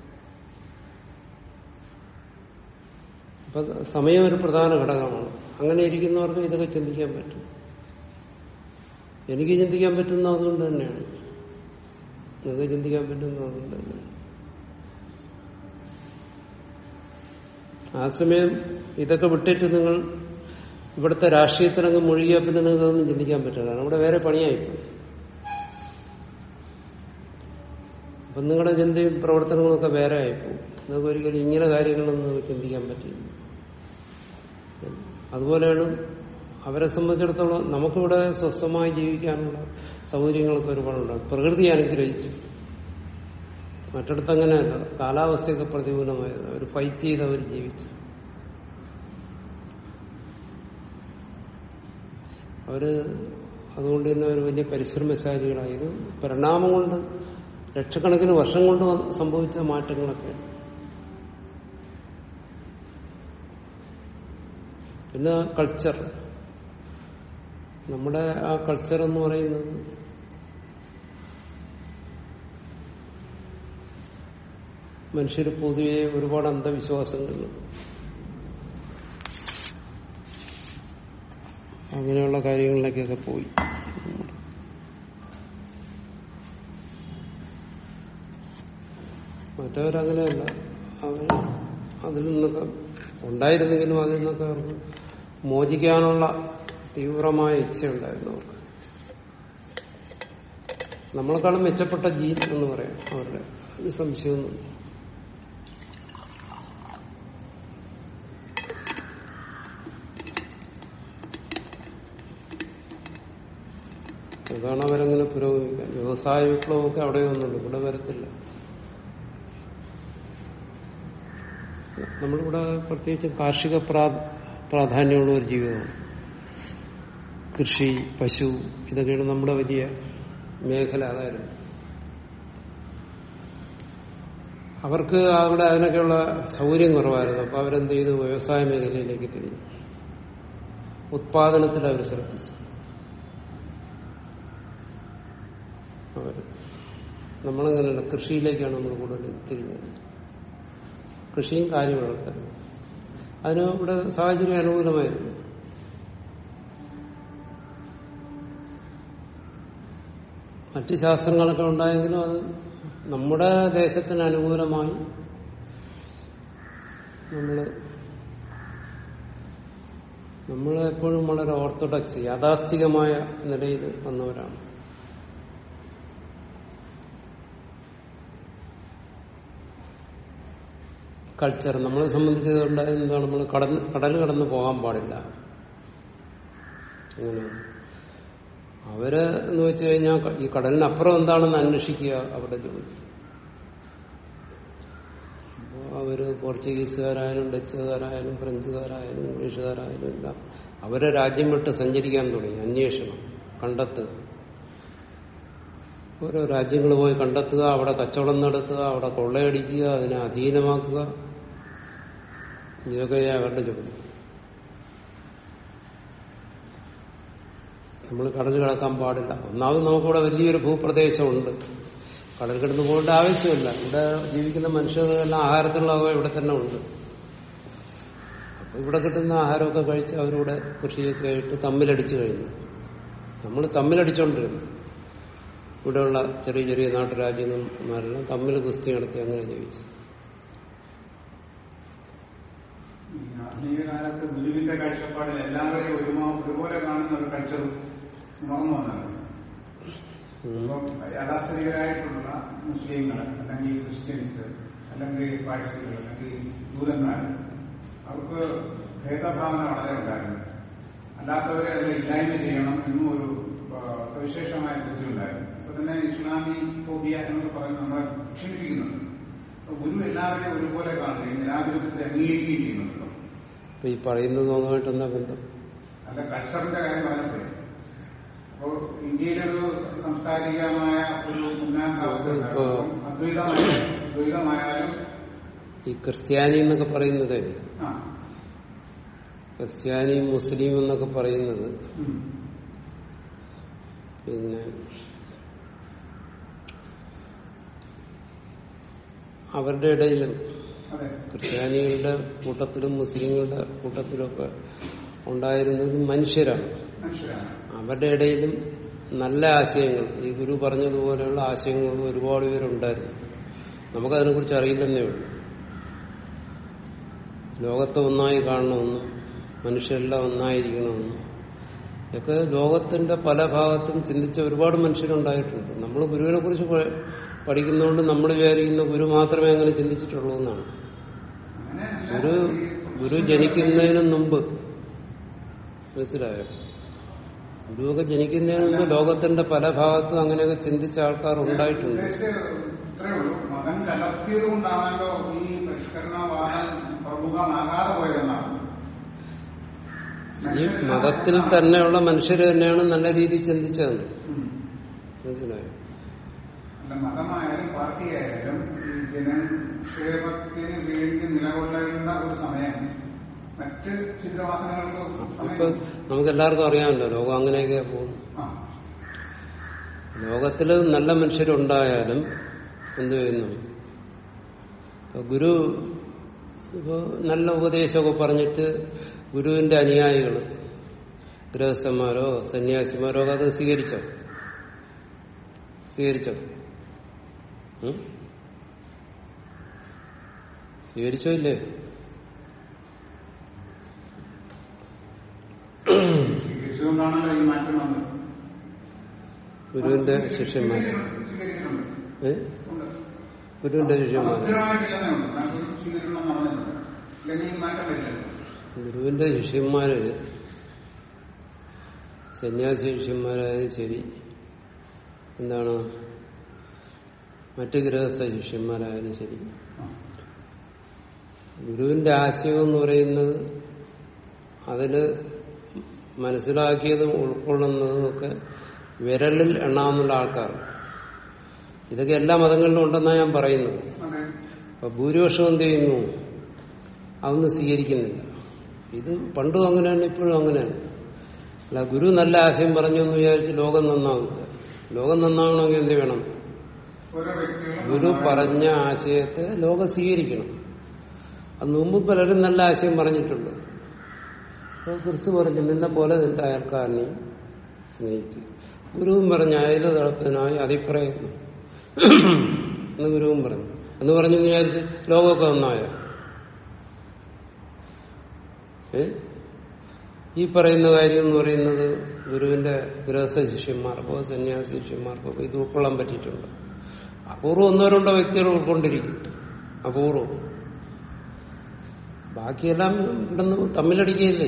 അപ്പൊ സമയം ഒരു പ്രധാന ഘടകമാണ് അങ്ങനെ ഇരിക്കുന്നവർക്ക് ഇതൊക്കെ ചിന്തിക്കാൻ പറ്റും എനിക്ക് ചിന്തിക്കാൻ പറ്റുന്ന അതുകൊണ്ട് തന്നെയാണ് നിങ്ങൾക്ക് ചിന്തിക്കാൻ പറ്റുന്ന അതുകൊണ്ട് തന്നെയാണ് ആ സമയം ഇതൊക്കെ വിട്ടിട്ട് നിങ്ങൾ ഇവിടുത്തെ രാഷ്ട്രീയത്തിനങ്ങ് മുഴുകിയ പിന്നെ നിങ്ങൾക്കൊന്നും ചിന്തിക്കാൻ പറ്റില്ല കാരണം ഇവിടെ വേറെ പണിയായിപ്പോയി അപ്പം നിങ്ങളുടെ ചിന്തയും പ്രവർത്തനങ്ങളൊക്കെ വേറെ ആയിപ്പോവും നിങ്ങൾക്ക് ഒരിക്കലും ഇങ്ങനെ കാര്യങ്ങളൊന്നും നിങ്ങൾക്ക് ചിന്തിക്കാൻ പറ്റില്ല അതുപോലെയാണ് അവരെ സംബന്ധിച്ചിടത്തോളം നമുക്കിവിടെ സ്വസ്ഥമായി ജീവിക്കാനുള്ള സൗകര്യങ്ങളൊക്കെ ഒരുപാടുണ്ടാകും പ്രകൃതി അനുഗ്രഹിച്ചു മറ്റിടത്ത് അങ്ങനെയല്ല കാലാവസ്ഥയൊക്കെ പ്രതികൂലമായത് അവർ ഫൈറ്റ് ചെയ്ത് അവർ ജീവിച്ചു അവര് അതുകൊണ്ട് തന്നെ ഒരു വലിയ പരിശ്രമശാലികളായി ഇത് പരിണാമം കൊണ്ട് ലക്ഷക്കണക്കിന് വർഷം കൊണ്ട് വന്ന- സംഭവിച്ച മാറ്റങ്ങളൊക്കെ പിന്നെ കൾച്ചർ നമ്മുടെ ആ കൾച്ചർ എന്ന് പറയുന്നത് മനുഷ്യർ പൊതുവെ ഒരുപാട് അന്ധവിശ്വാസങ്ങളുണ്ട് അങ്ങനെയുള്ള കാര്യങ്ങളിലേക്കൊക്കെ പോയി മറ്റവരങ്ങനെയല്ല അവർ അതിൽ നിന്നൊക്കെ ഉണ്ടായിരുന്നെങ്കിലും അതിൽ നിന്നൊക്കെ അവർക്ക് മോചിക്കാനുള്ള തീവ്രമായ ഇച്ഛയുണ്ടായിരുന്നു അവർക്ക് നമ്മളെക്കാളും മെച്ചപ്പെട്ട ജീൻ എന്ന് പറയാം അവരുടെ അത് സംശയമൊന്നും അതാണ് അവരങ്ങനെ പുരോഗമിക്കാൻ വ്യവസായ വിപ്ലവമൊക്കെ അവിടെ ഒന്നുണ്ട് ഇവിടെ വരത്തില്ല നമ്മളിവിടെ പ്രത്യേകിച്ച് കാർഷിക പ്രാ- പ്രാധാന്യമുള്ള ഒരു ജീവിതമാണ് കൃഷി പശു ഇതൊക്കെയാണ് നമ്മുടെ വലിയ മേഖല അതായിരുന്നു അവർക്ക് അവിടെ അതിനൊക്കെയുള്ള സൗകര്യം കുറവായിരുന്നു അപ്പൊ അവരെന്ത് ചെയ്തു വ്യവസായ മേഖലയിലേക്ക് തിരിഞ്ഞു ഉത്പാദനത്തിൽ അവർ ശ്രദ്ധിച്ചു അവര് നമ്മളങ്ങനെയല്ല കൃഷിയിലേക്കാണ് നമ്മൾ കൂടുതൽ തിരിഞ്ഞത് കൃഷിയും കാര്യം വളർത്തലും അതിന് ഇവിടെ സാഹചര്യം അനുകൂലമായിരുന്നു മറ്റ് ശാസ്ത്രങ്ങളൊക്കെ ഉണ്ടായെങ്കിലും അത് നമ്മുടെ ദേശത്തിന് അനുകൂലമായി നമ്മൾ നമ്മൾ എപ്പോഴും വളരെ ഓർത്തഡോക്സ് യാഥാസ്ഥികമായ നിലയിൽ വന്നവരാണ് കൾച്ചർ നമ്മളെ സംബന്ധിച്ചതുണ്ടായത് എന്താണ് നമ്മൾ കടന്ന് കടൽ കടന്ന് പോകാൻ പാടില്ല അങ്ങനെ അവര് എന്ന് വെച്ച് കഴിഞ്ഞാൽ ഈ കടലിനപ്പുറം എന്താണെന്ന് അന്വേഷിക്കുക അവരുടെ ജോലി അപ്പോ അവര് പോർച്ചുഗീസുകാരായാലും ഡച്ചുകാരായാലും ഫ്രഞ്ചുകാരായാലും ഇംഗ്ലീഷുകാരായാലും എല്ലാം അവരെ രാജ്യം വിട്ട് സഞ്ചരിക്കാൻ തുടങ്ങി അന്വേഷണം കണ്ടെത്തുക ഓരോ രാജ്യങ്ങൾ പോയി കണ്ടെത്തുക അവിടെ കച്ചവടം നടത്തുക അവിടെ കൊള്ളയടിക്കുക അതിനെ അധീനമാക്കുക ഇതൊക്കെ അവരുടെ ജോലി നമ്മൾ കടൽ കിടക്കാൻ പാടില്ല ഒന്നാമത് നമുക്കിവിടെ വലിയൊരു ഭൂപ്രദേശമുണ്ട് കടൽ കിടന്ന് പോകേണ്ട ആവശ്യമില്ല ഇവിടെ ജീവിക്കുന്ന മനുഷ്യർക്കെല്ലാം ആഹാരത്തിനുള്ള വക ഇവിടെ തന്നെ ഉണ്ട് അപ്പൊ ഇവിടെ കിട്ടുന്ന ആഹാരമൊക്കെ കഴിച്ച് അവരിവിടെ കൃഷിയൊക്കെ ആയിട്ട് തമ്മിലടിച്ചു കഴിഞ്ഞു നമ്മൾ തമ്മിലടിച്ചോണ്ടിരുന്നു ഇവിടെയുള്ള ചെറിയ ചെറിയ നാട്ടുരാജ്യങ്ങളുമാരെല്ലാം തമ്മിൽ കുസ്തി നടത്തി അങ്ങനെ ജീവിച്ചു ഈ ആധുനിക കാലത്ത് ഗുരുവിന്റെ കാഴ്ചപ്പാടിൽ എല്ലാവരെയും ഒരുമ ഒരുപോലെ കാണുന്ന ഒരു കൾച്ചർ ഉണർന്നു വന്നത് ഉം. ഇപ്പം യാഥാസ്ഥിതികരായിട്ടുള്ള മുസ്ലിങ്ങൾ അല്ലെങ്കിൽ ക്രിസ്ത്യൻസ് അല്ലെങ്കിൽ പാഴ്സികൾ അല്ലെങ്കിൽ ദൂതന്മാർ അവർക്ക് ഭേദഭാവന വളരെ ഉണ്ടായിരുന്നു അല്ലാത്തവരെ അത് ഇല്ലായ്മ ചെയ്യണം എന്നും ഒരു ആ, സവിശേഷമായ ബുദ്ധി ഉണ്ടായിരുന്നു ഇപ്പൊ തന്നെ ഇസ്ലാമി ഫോബിയ എന്നൊക്കെ പറഞ്ഞ് നമ്മളെ ക്ഷണിപ്പിക്കുന്നുണ്ട് അപ്പൊ ഗുരു എല്ലാവരെയും ഒരുപോലെ കാണുകയും ജനാധിപത്യത്തെ അംഗീകരിക്കുകയും ചെയ്യുന്നുണ്ടല്ലോ അപ്പൊ ഈ പറയുന്നത് ഒന്നുമായിട്ട് എന്താ ബന്ധം അല്ല കൾച്ചറിന്റെ കാര്യം പറഞ്ഞപ്പോഴേ അപ്പോ ഇന്ത്യയിലൊരു സാംസ്കാരികമായ ഒരു ഉന്നാന്താവസ്ഥ ഇപ്പോ- അദ്വൈതമായാലും ദ്വൈതമായാലും ഈ ക്രിസ്ത്യാനി എന്നൊക്കെ പറയുന്നത് ആ ക്രിസ്ത്യാനിയും മുസ്ലിം എന്നൊക്കെ പറയുന്നത് ഉം. പിന്നെ അവരുടെ ഇടയിലും അതെ ക്രിസ്ത്യാനികളുടെ കൂട്ടത്തിലും മുസ്ലിങ്ങളുടെ കൂട്ടത്തിലൊക്കെ ഉണ്ടായിരുന്നത് മനുഷ്യരാണ് മനുഷ്യരാണ് അവരുടെ ഇടയിലും നല്ല ആശയങ്ങൾ ഈ ഗുരു പറഞ്ഞതുപോലെയുള്ള ആശയങ്ങൾ ഒരുപാട് പേരുണ്ടായിരുന്നു നമുക്കതിനെക്കുറിച്ച് അറിയില്ലെന്നേ ഉള്ളൂ ലോകത്തെ ഒന്നായി കാണണമെന്നും മനുഷ്യരെല്ലാം ഒന്നായിരിക്കണമെന്നും ഒക്കെ ലോകത്തിന്റെ പല ഭാഗത്തും ചിന്തിച്ച ഒരുപാട് മനുഷ്യരുണ്ടായിട്ടുണ്ട് നമ്മൾ ഗുരുവിനെ കുറിച്ച് പഠിക്കുന്നതുകൊണ്ട് നമ്മൾ വിചാരിക്കുന്ന ഗുരു മാത്രമേ അങ്ങനെ ചിന്തിച്ചിട്ടുള്ളൂ എന്നാണ് അങ്ങനെയല്ല ഗുരു ഈ ഗുരു ജനിക്കുന്നതിന് മുമ്പ് മനസ്സിലായോ ഗുരുവൊക്കെ ജനിക്കുന്നതിന് മുമ്പ് ലോകത്തിന്റെ പല ഭാഗത്തും അങ്ങനെയൊക്കെ ചിന്തിച്ച ആൾക്കാർ ഉണ്ടായിട്ടുണ്ട് ഉദ്ദേശിച്ചത് ഇത്രയേ ഉള്ളൂ മതം കലർത്തിയത് കൊണ്ടാണല്ലോ ഈ പരിഷ്കരണവാദം പ്രമുഖമാകാതെ പോയതെന്നാണ് ഈ മതത്തിൽ തന്നെയുള്ള മനുഷ്യർ തന്നെയാണ് നല്ല രീതിയിൽ ചിന്തിച്ചതെന്ന് ഉം. മനസ്സിലായോ അല്ല മതമായാലും പാർട്ടിയായാലും ഈ ജനക്ഷേമത്തിന് വേണ്ടി നിലകൊള്ളേണ്ട ഒരു സമയം മറ്റ് ചിത്രവാസനകൾക്ക് ഇപ്പൊ സമയം നമുക്ക് എല്ലാവർക്കും അറിയാമല്ലോ ലോകം അങ്ങനെയൊക്കെ പോകുന്നു ആ ലോകത്തില് നല്ല മനുഷ്യരുണ്ടായാലും എന്തു ചെയ്യുന്നു ഇപ്പൊ ഗുരു ഇപ്പൊ നല്ല ഉപദേശമൊക്കെ പറഞ്ഞിട്ട് ഗുരുവിന്റെ അനുയായികള് ഗൃഹസ്ഥന്മാരോ സന്യാസിമാരോ ഒക്കെ അത് സ്വീകരിച്ചോ സ്വീകരിച്ചോ ഉം? സ്വീകരിച്ചോ ഇല്ലേ സ്വീകരിച്ചുകൊണ്ടാണല്ലോ ഈ മാറ്റം വന്നത് ഗുരുവിന്റെ ശിഷ്യന്മാർ സ്വീകരിച്ചിട്ടുണ്ട്, സ്വീകരിച്ചിട്ടുണ്ട് ഏ ഉണ്ട്. ഗുരുവിന്റെ ശിഷ്യന്മാർ ഭദ്രമായിട്ടില്ലെന്നേ ഉള്ളൂ മാറ്റം സ്വീകരിക്കണം നടന്നിട്ടുണ്ട് അല്ലെങ്കിൽ ഈ മാറ്റം വരില്ലല്ലോ ഗുരുവിന്റെ ശിഷ്യന്മാര് സന്യാസി ശിഷ്യന്മാരായാലും ശരി എന്താണ് മറ്റ് ഗൃഹസ്ഥ ശിഷ്യന്മാരായാലും ശരി ആ. ഗുരുവിന്റെ ആശയം എന്ന് പറയുന്നത് അതില് മനസ്സിലാക്കിയതും ഉൾക്കൊള്ളുന്നതും ഒക്കെ വിരലിൽ എണ്ണാവുന്ന ആൾക്കാർ ഇതൊക്കെ എല്ലാ മതങ്ങളിലും ഉണ്ടെന്നാണ് ഞാൻ പറയുന്നത് അതെ അപ്പൊ ഭൂരിപക്ഷം എന്ത് ചെയ്യുന്നു അതൊന്നും സ്വീകരിക്കുന്നില്ല ഇത് പണ്ടും അങ്ങനെയാണ് ഇപ്പോഴും അങ്ങനെയാണ് അല്ല ഗുരു നല്ല ആശയം പറഞ്ഞു എന്ന് വിചാരിച്ച് ലോകം നന്നാവില്ല ലോകം നന്നാവണമെങ്കിൽ എന്ത് വേണം ഓരോ വ്യക്തികളും ഗുരു പറഞ്ഞ ആശയത്തെ ലോകം സ്വീകരിക്കണം അത് മുമ്പ് പലരും നല്ല ആശയം പറഞ്ഞിട്ടുണ്ട് അപ്പോൾ ക്രിസ്തു പറഞ്ഞു നിന്നെ പോലെ നിന്റെ അയൽക്കാരനെയും സ്നേഹിക്കുക ഗുരുവും പറഞ്ഞു അയല തളപ്പതിനായി അതിപ്രയത്നം എന്ന് ഗുരുവും പറഞ്ഞു എന്ന് പറഞ്ഞു എന്ന് വിചാരിച്ച് ലോകമൊക്കെ നന്നായോ ഏ ഈ പറയുന്ന കാര്യം എന്ന് പറയുന്നത് ഗുരുവിന്റെ ഗൃഹസ്ഥ ശിഷ്യന്മാർക്കോ സന്യാസ ശിഷ്യന്മാർക്കോ ഒക്കെ ഇത് ഉൾക്കൊള്ളാൻ പറ്റിയിട്ടുണ്ട് അപൂർവം ഒന്നോ രണ്ടോ വ്യക്തികൾ ഉൾക്കൊണ്ടിരിക്കും അപൂർവം ബാക്കിയെല്ലാം ഇവിടുന്ന് തമ്മിലടിക്കുകയില്ലേ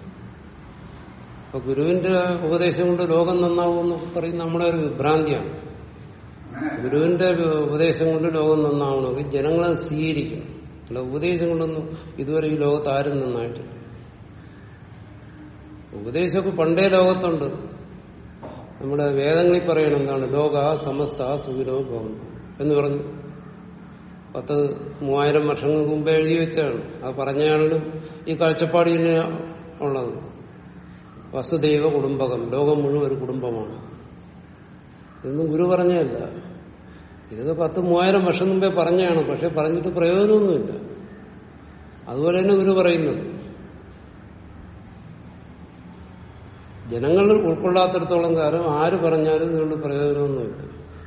അപ്പൊ ഗുരുവിന്റെ ഉപദേശം കൊണ്ട് ലോകം നന്നാവുമെന്ന് പറയുന്ന നമ്മുടെ ഒരു വിഭ്രാന്തിയാണ് അങ്ങനെ ഗുരുവിന്റെ ഉപദേശം കൊണ്ട് ലോകം നന്നാവണമെങ്കിൽ ജനങ്ങളെ സ്വീകരിക്കണം അല്ല ഉപദേശം കൊണ്ടൊന്നും ഇതുവരെ ഈ ലോകത്ത് ആരും നന്നായിട്ടില്ല ഉപദേശമൊക്കെ പണ്ടേ ലോകത്തുണ്ട് നമ്മുടെ വേദങ്ങളിൽ പറയണം എന്താണ് ലോക സമസ്ത സുഖിനോ പോകുന്നു എന്ന് പറഞ്ഞു പത്ത് മൂവായിരം വർഷങ്ങൾക്ക് മുമ്പ് എഴുതി വെച്ചാണ് അത് പറഞ്ഞയാളിനും ഈ കാഴ്ചപ്പാട് തന്നെ ഉള്ളത് വസുദൈവ കുടുംബകം ലോകം മുഴുവൻ ഒരു കുടുംബമാണ് ഇതൊന്നും ഗുരു പറഞ്ഞതല്ല ഇതൊക്കെ പത്ത് മൂവായിരം വർഷം മുമ്പേ പറഞ്ഞാണ് പക്ഷെ പറഞ്ഞിട്ട് പ്രയോജനമൊന്നുമില്ല അതുപോലെ തന്നെ ഗുരു പറയുന്നത് ജനങ്ങൾ ഉൾക്കൊള്ളാത്തിടത്തോളം കാലം ആര് പറഞ്ഞാലും ഇതുകൊണ്ട് പ്രയോജനമൊന്നുമില്ല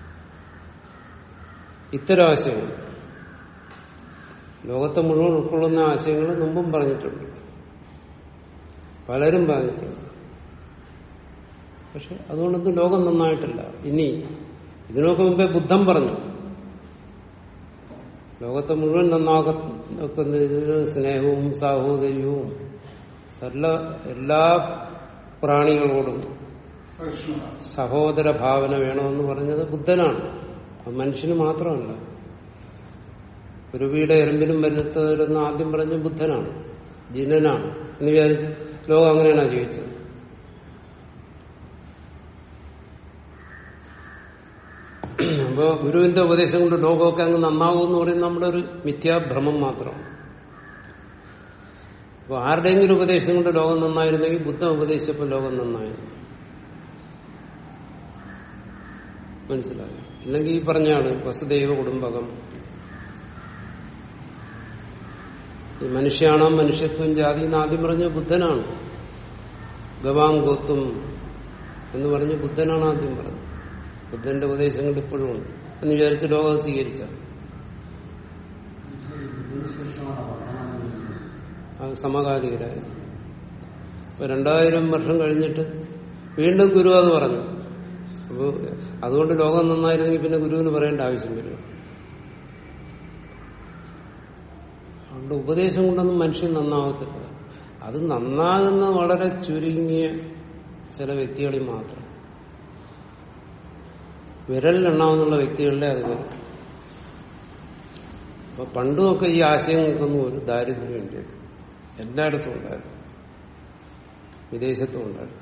ഇത്തരം ആശയങ്ങൾ ലോകത്തെ മുഴുവൻ ഉൾക്കൊള്ളുന്ന ആശയങ്ങൾ മുമ്പും പറഞ്ഞിട്ടുണ്ട് പലരും പറഞ്ഞിട്ടുണ്ട് പക്ഷെ അതുകൊണ്ടൊന്നും ലോകം നന്നായിട്ടില്ല ഇനി ഇതിനൊക്കെ മുമ്പേ ബുദ്ധൻ പറഞ്ഞു ലോകത്തെ മുഴുവൻ നന്നാക്കുന്നതിന് സ്നേഹവും സാഹോദര്യവും സല്ല എല്ലാ പ്രാണികളോടും സഹിഷ്ണുത സഹോദര ഭാവന വേണമെന്ന് പറഞ്ഞത് ബുദ്ധനാണ് അത് മനുഷ്യന് മാത്രമല്ല ഒരു വീട് എറുമ്പിനും വരുത്തതെന്ന് ആദ്യം പറഞ്ഞ ബുദ്ധനാണ് ജിനനാണ് എന്ന് വിചാരിച്ച് ലോകം അങ്ങനെയാണ് ജീവിച്ചത് അപ്പോ ഗുരുവിന്റെ ഉപദേശം കൊണ്ട് ലോകമൊക്കെ അങ്ങ് നന്നാവും എന്ന് പറയുന്നത് നമ്മുടെ ഒരു മിഥ്യാഭ്രമം മാത്രമാണ് അപ്പൊ ആരുടെയെങ്കിലും ഉപദേശം കൊണ്ട് ലോകം നന്നായിരുന്നെങ്കിൽ ബുദ്ധൻ ഉപദേശിച്ചപ്പോൾ ലോകം നന്നായിരുന്നു മനസ്സിലായി ഇല്ലെങ്കിൽ ഈ പറഞ്ഞാണ് വസുദൈവ കുടുംബകം ഈ മനുഷ്യാണാം മനുഷ്യത്വം ജാതി എന്ന് ആദ്യം പറഞ്ഞ ബുദ്ധനാണ് ഗവാം ഗോത്തും എന്ന് പറഞ്ഞ് ബുദ്ധനാണ് ആദ്യം പറഞ്ഞത് ബുദ്ധന്റെ ഉപദേശങ്ങൾ ഇപ്പോഴും ഉണ്ട് എന്ന് വിചാരിച്ച് ലോകം സ്വീകരിച്ച അത് സമകാലികരായിരുന്നു ഇപ്പൊ രണ്ടായിരം വർഷം കഴിഞ്ഞിട്ട് വീണ്ടും ഗുരു അത് പറഞ്ഞു അപ്പൊ അതുകൊണ്ട് ലോകം നന്നായിരുന്നെങ്കിൽ പിന്നെ ഗുരുവിന് പറയേണ്ട ആവശ്യം വരും അതുകൊണ്ട് ഉപദേശം കൊണ്ടൊന്നും മനുഷ്യൻ നന്നാവത്തില്ല അത് നന്നാകുന്ന വളരെ ചുരുങ്ങിയ ചില വ്യക്തികളിൽ മാത്രം വിരലിലെണ്ണാവുന്നുള്ള വ്യക്തികളിലെ അത് വരും അപ്പൊ പണ്ടുമൊക്കെ ഈ ആശയങ്ങൾക്കൊന്നും ഒരു ദാരിദ്ര്യം ഉണ്ടായിരുന്നു എല്ലായിടത്തും ഉണ്ടായിരുന്നു വിദേശത്തും ഉണ്ടായിരുന്നു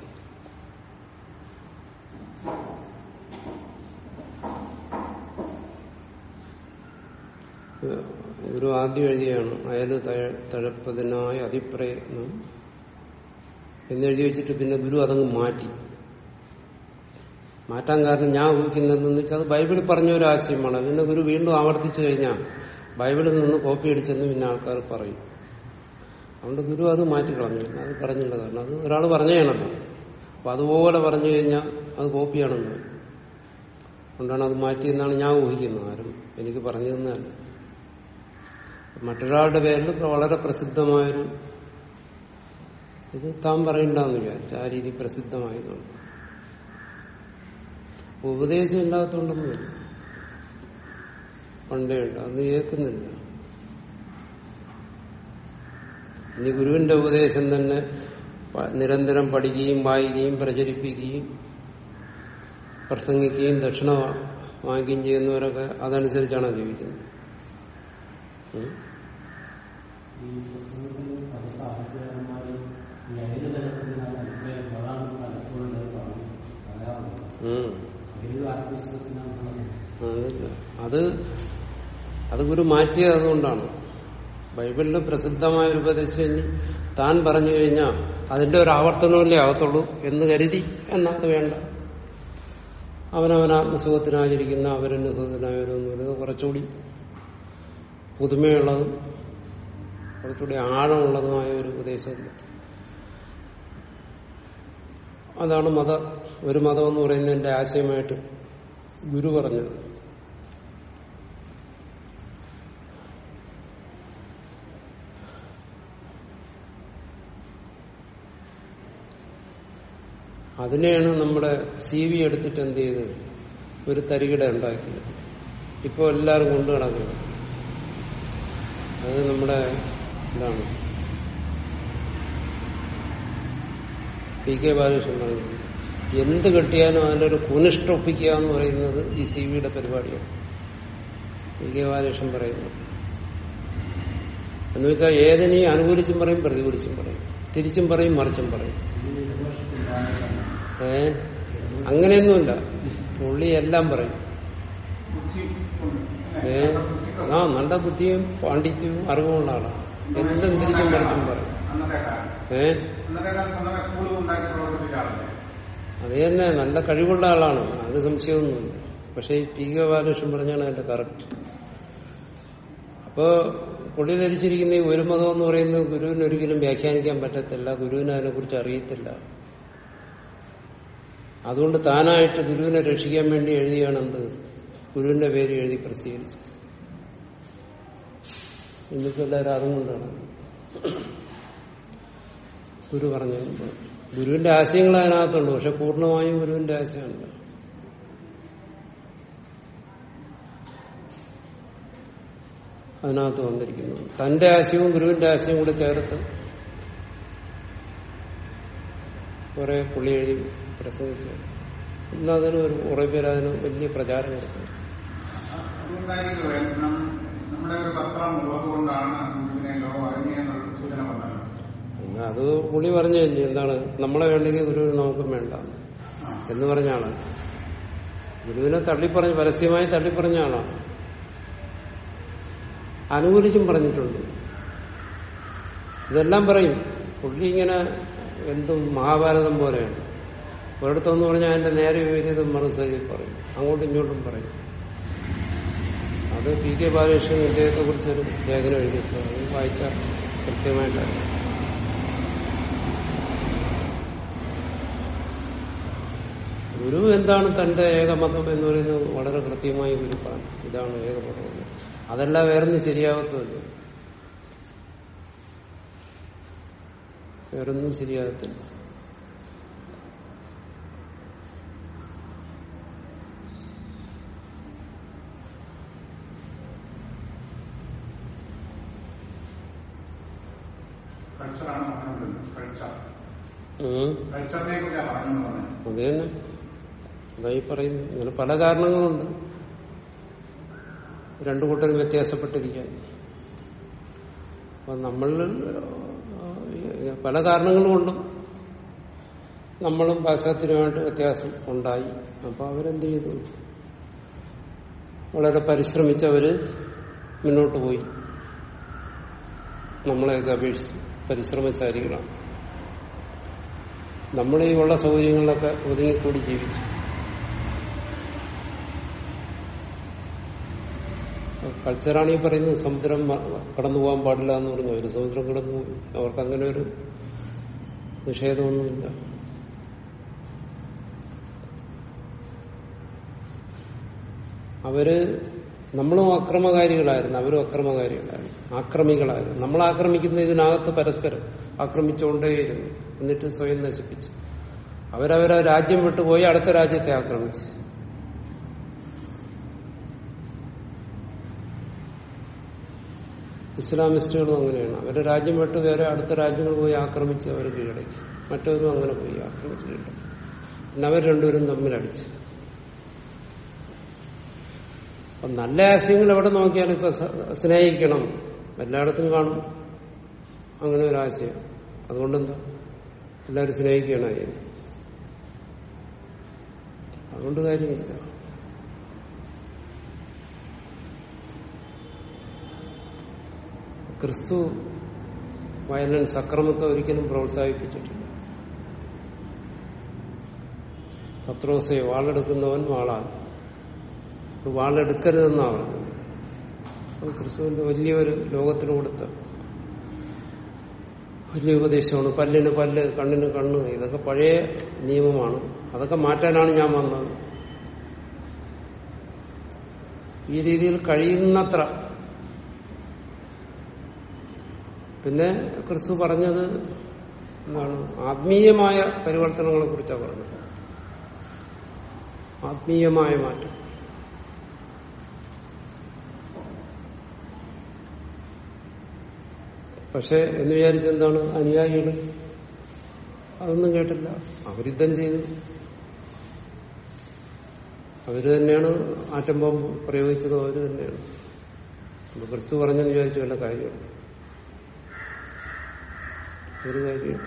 ഒരു ആദ്യം എഴുതിയാണ് അയല് തഴ- തഴപ്പതിനായ അതിപ്രയത്നം എന്നെഴുതി വെച്ചിട്ട് പിന്നെ ഗുരു അതങ്ങ് മാറ്റി മാറ്റാൻ കാരണം ഞാൻ ഊഹിക്കുന്നതെന്ന് വെച്ചാൽ അത് ബൈബിളിൽ പറഞ്ഞ ഒരു ആശയമാണ് പിന്നെ ഗുരു വീണ്ടും ആവർത്തിച്ചു കഴിഞ്ഞാൽ ബൈബിളിൽ നിന്ന് കോപ്പി അടിച്ചെന്ന് പിന്നെ ആൾക്കാർ പറയും അതുകൊണ്ട് ഗുരു അത് മാറ്റി കളഞ്ഞു പിന്നെ അത് പറഞ്ഞില്ല കാരണം അത് ഒരാൾ പറഞ്ഞാണല്ലോ അപ്പൊ അതുപോലെ പറഞ്ഞു കഴിഞ്ഞാൽ അത് കോപ്പിയാണെന്ന് അതുകൊണ്ടാണ് അത് മാറ്റിയെന്നാണ് ഞാൻ ഊഹിക്കുന്നത് ആരും എനിക്ക് പറഞ്ഞു തന്നതല്ല മറ്റൊരാളുടെ പേരിൽ വളരെ പ്രസിദ്ധമായൊരു ഇത് താൻ പറയണ്ടെന്ന് വിചാരിച്ചു ആ രീതി പ്രസിദ്ധമായതുകൊണ്ട് ഉപദേശം ഇല്ലാത്തതുകൊണ്ടൊന്നുമില്ല പണ്ടേ ഉണ്ട് അത് കേൾക്കുന്നില്ല ഇനി ഗുരുവിന്റെ ഉപദേശം തന്നെ പ- നിരന്തരം പഠിക്കുകയും വായിക്കുകയും പ്രചരിപ്പിക്കുകയും പ്രസംഗിക്കുകയും ദക്ഷിണ വാ- വാങ്ങിക്കുകയും ചെയ്യുന്നവരൊക്കെ അതനുസരിച്ചാണ് ജീവിക്കുന്നത് ഉം. ഈ പുസ്തകത്തിൽ പല സാഹിത്യകാരന്മാരും ലഹരി തലത്തിലാണ് അഭിപ്രായം വളരെ പലപ്പോഴും പറഞ്ഞു പറയാറുണ്ട് ഉം. ഏതൊരു ആത്മപുസ്തകത്തിനാണ് അതല്ല. അത് അത് ഗുരു മാറ്റിയത് അതുകൊണ്ടാണ് ബൈബിളിൽ പ്രസിദ്ധമായ ഒരു ഉപദേശം ഇനി താൻ പറഞ്ഞു കഴിഞ്ഞാൽ അതിന്റെ ഒരു ആവർത്തനമല്ലേ ആകത്തുള്ളൂ എന്ന് കരുതി എന്നാൽ അത് വേണ്ട അവനവൻ ആത്മസുഖത്തിനാചരിക്കുന്ന അവരനുഭവത്തിനായവരെന്ന് പറയുന്നത് കുറച്ചുകൂടി പുതുമയുള്ളതും കുറച്ചുകൂടി ആഴമുള്ളതുമായ ഒരു ഉപദേശം അതാണ് മത ഒരു മതം എന്ന് പറയുന്നതിന്റെ ആശയമായിട്ട് ഗുരു പറഞ്ഞത് അതിനെയാണ് നമ്മുടെ സി വി എടുത്തിട്ട് എന്ത് ചെയ്തത് ഒരു തരികിട ഉണ്ടാക്കിയത് ഇപ്പോൾ എല്ലാവരും കൊണ്ടു നടക്കുന്നത് അത് നമ്മുടെ എന്താണ് പി കെ ബാലകൃഷ്ണൻ പറയുന്നത് എന്ത് കെട്ടിയാലും അതിലൊരു കുനിഷ്ടൊപ്പിക്കുക എന്ന് പറയുന്നത് ഈ സി വിയുടെ പരിപാടിയാണ് പി കെ ബാലകൃഷ്ണൻ പറയുന്നു എന്ന് വെച്ചാൽ ഏതിനെയും അനുകൂലിച്ചും പറയും പ്രതികൂലിച്ചും പറയും തിരിച്ചും പറയും മറിച്ചും പറയും ഏ അങ്ങനെയൊന്നുമില്ല പുള്ളി എല്ലാം പറയും ബുദ്ധി കൊണ്ട് ഏ അല്ലേ? ബുദ്ധിക്ക് ആ നല്ല ബുദ്ധിയും പാണ്ഡിത്യവും അറിവുമുള്ള ആളാണ് എന്തും തിരിച്ചും മറിച്ചും പറയും അന്നത്തെ കാലം ഏ അന്നത്തെ കാലം സ്വന്തമായി സ്കൂളും ഉണ്ടാക്കി പ്രവർത്തിച്ച ആളല്ലേ അത് തന്നെ നല്ല കഴിവുള്ള ആളാണ് അതിന് സംശയമൊന്നുമില്ല പക്ഷെ ഈ പി കെ ബാലകൃഷ്ണൻ പറഞ്ഞാണ് അതിന്റെ കറക്റ്റ് അപ്പോ പുള്ളി ധരിച്ചിരിക്കുന്ന ഈ ഒരു മതം എന്ന് പറയുന്നത് ഗുരുവിന് ഒരിക്കലും വ്യാഖ്യാനിക്കാൻ പറ്റത്തില്ല ഗുരുവിന് അതിനെക്കുറിച്ച് അറിയത്തില്ല അതുകൊണ്ട് താനായിട്ട് ഗുരുവിനെ രക്ഷിക്കാൻ വേണ്ടി എഴുതിയാണ് എന്ത് ഗുരുവിന്റെ പേര് എഴുതി പ്രസിദ്ധീകരിച്ചത് ഇന്നിപ്പോ എല്ലാവരും അതും കൊണ്ടാണ് ഗുരു പറഞ്ഞു ഗുരുവിന്റെ ആശയങ്ങൾ അതിനകത്തുണ്ട് പക്ഷെ പൂർണ്ണമായും ഗുരുവിന്റെ ആശയമുണ്ട് അതിനകത്ത് വന്നിരിക്കുന്നു തന്റെ ആശയവും ഗുരുവിന്റെ ആശയവും കൂടെ ചേർത്ത് കുറെ പുള്ളി എഴുതി പ്രസംഗിച്ചു ഇന്ന് അതിന് ഒരു കുറെ പേര് അതിന് വലിയ പ്രചാരം കൊടുത്തു അതുകൊണ്ടായിരിക്കും നം- നമ്മുടെ ഒരു പത്രം ഉള്ളതുകൊണ്ടാണ് ഗുരുവിനെ ലോകം അറിഞ്ഞെന്നുള്ള സൂചന വന്നത് എന്നാ അത് പുള്ളി പറഞ്ഞു കഴിഞ്ഞു എന്താണ് നമ്മളെ വേണ്ടെങ്കിൽ ഗുരുവിന് നമുക്കും വേണ്ട എന്ന് പറഞ്ഞ ആളാണ് ഗുരുവിനെ തള്ളിപ്പറഞ്ഞ് പരസ്യമായി തള്ളിപ്പറഞ്ഞ ആളാണ് അനുകൂലിച്ചും പറഞ്ഞിട്ടുണ്ട് ഇതെല്ലാം പറയും പുള്ളി ഇങ്ങനെ എന്തും മഹാഭാരതം പോലെയാണ് ഒരിടത്തെന്ന് പറഞ്ഞാൽ അതിന്റെ നേരെ വിപരീതം മറുസരി പറയും അങ്ങോട്ടും ഇങ്ങോട്ടും പറയും അത് പി കെ ബാലകൃഷ്ണൻ ഇദ്ദേഹത്തെ കുറിച്ചൊരു ലേഖനം എഴുതിയിട്ടുണ്ട് അത് വായിച്ചാൽ കൃത്യമായിട്ടറിയാം ഗുരു എന്താണ് തന്റെ ഏകമതം എന്ന് പറയുന്നത് വളരെ കൃത്യമായി ഗുരു പറഞ്ഞു ഇതാണ് ഏകമതം എന്ന്. അതല്ല വേറൊന്നും ശരിയാകത്തുമില്ല വേറൊന്നും ശരിയാകത്തില്ല കൾച്ചറാണ് പറഞ്ഞുകൊണ്ടിരുന്നത് കൾച്ചർ ഉം. കൾച്ചറിനെ കുറിച്ചാണ് പറഞ്ഞു പറഞ്ഞത് അത് തന്നെ അതായി പറയുന്നു ഇങ്ങനെ പല കാരണങ്ങളുണ്ട് രണ്ടു കൂട്ടരും വ്യത്യാസപ്പെട്ടിരിക്കാൻ അപ്പൊ നമ്മൾ ആ, പല കാരണങ്ങളുകൊണ്ടും നമ്മളും പാശ്ചാത്യരുമായിട്ട് വ്യത്യാസം ഉണ്ടായി അപ്പൊ അവരെന്ത് ചെയ്തു വളരെ പരിശ്രമിച്ചവര് മുന്നോട്ട് പോയി നമ്മളെയൊക്കെ അപേക്ഷിച്ച് പരിശ്രമശാലികളാണ് നമ്മൾ ഈ ഉള്ള സൗകര്യങ്ങളിലൊക്കെ ഒതുങ്ങിക്കൂടി ജീവിച്ചു കൾച്ചറാണ് ഈ പറയുന്നത് സമുദ്രം മ- കടന്നു പോകാൻ പാടില്ല എന്ന് പറഞ്ഞു ഒരു സമുദ്രം കടന്നു പോയി അവർക്ക് അങ്ങനെ ഒരു നിഷേധമൊന്നുമില്ല അവര് നമ്മളും അക്രമകാരികളായിരുന്നു അവരും അക്രമകാരികളായിരുന്നു ആക്രമികളായിരുന്നു നമ്മൾ ആക്രമിക്കുന്ന ഇതിനകത്ത് പരസ്പരം ആക്രമിച്ചുകൊണ്ടേയിരുന്നു എന്നിട്ട് സ്വയം നശിപ്പിച്ചു അവരവരെ രാജ്യം വിട്ടുപോയി അടുത്ത രാജ്യത്തെ ആക്രമിച്ചു ഇസ്ലാമിസ്റ്റുകളും അങ്ങനെയാണ് അവരുടെ രാജ്യം വിട്ട് വേറെ അടുത്ത രാജ്യങ്ങൾ പോയി ആക്രമിച്ച് അവർ കീഴടക്കി മറ്റവരും അങ്ങനെ പോയി ആക്രമിച്ച് കീഴടക്കി പിന്നെ അവർ രണ്ടുപേരും തമ്മിലടിച്ചു അപ്പൊ നല്ല ആശയങ്ങൾ എവിടെ നോക്കിയാലും ഇപ്പൊ സ- സ്നേഹിക്കണം എല്ലായിടത്തും കാണും അങ്ങനെ ഒരു ആശയം അതുകൊണ്ടെന്താ എല്ലാവരും സ്നേഹിക്കണമായി അതുകൊണ്ട് കാര്യമില്ല ക്രിസ്തു വയലൻസ് അക്രമത്തെ ഒരിക്കലും പ്രോത്സാഹിപ്പിച്ചിട്ടില്ല പത്രോസെ വാളെടുക്കുന്നവൻ വാളാൻ വാളെടുക്കരുതെന്നാണ് പറഞ്ഞത് അത് ക്രിസ്തുവിന്റെ വലിയൊരു ലോകത്തിന് കൊടുത്ത വലിയ ഉപദേശമാണ് പല്ലിന് പല്ല് കണ്ണിന് കണ്ണ് ഇതൊക്കെ പഴയ നിയമമാണ് അതൊക്കെ മാറ്റാനാണ് ഞാൻ വന്നത് ഈ രീതിയിൽ കഴിയുന്നത്ര പിന്നെ ക്രിസ്തു പറഞ്ഞത് എന്താണ് ആത്മീയമായ പരിവർത്തനങ്ങളെ കുറിച്ചാണ് പറഞ്ഞത് ആത്മീയമായ മാറ്റം പക്ഷെ എന്ന് വിചാരിച്ചെന്താണ് അനുയായികൾ അതൊന്നും കേട്ടില്ല അവരുദ്ധം ചെയ്തു അവര് തന്നെയാണ് ആറ്റം ബോംബ് പ്രയോഗിച്ചത് അവര് തന്നെയാണ് അപ്പൊ ക്രിസ്തു പറഞ്ഞെന്ന് വിചാരിച്ചു വല്ല കാര്യമുണ്ട് ഒരു കാര്യമുണ്ട്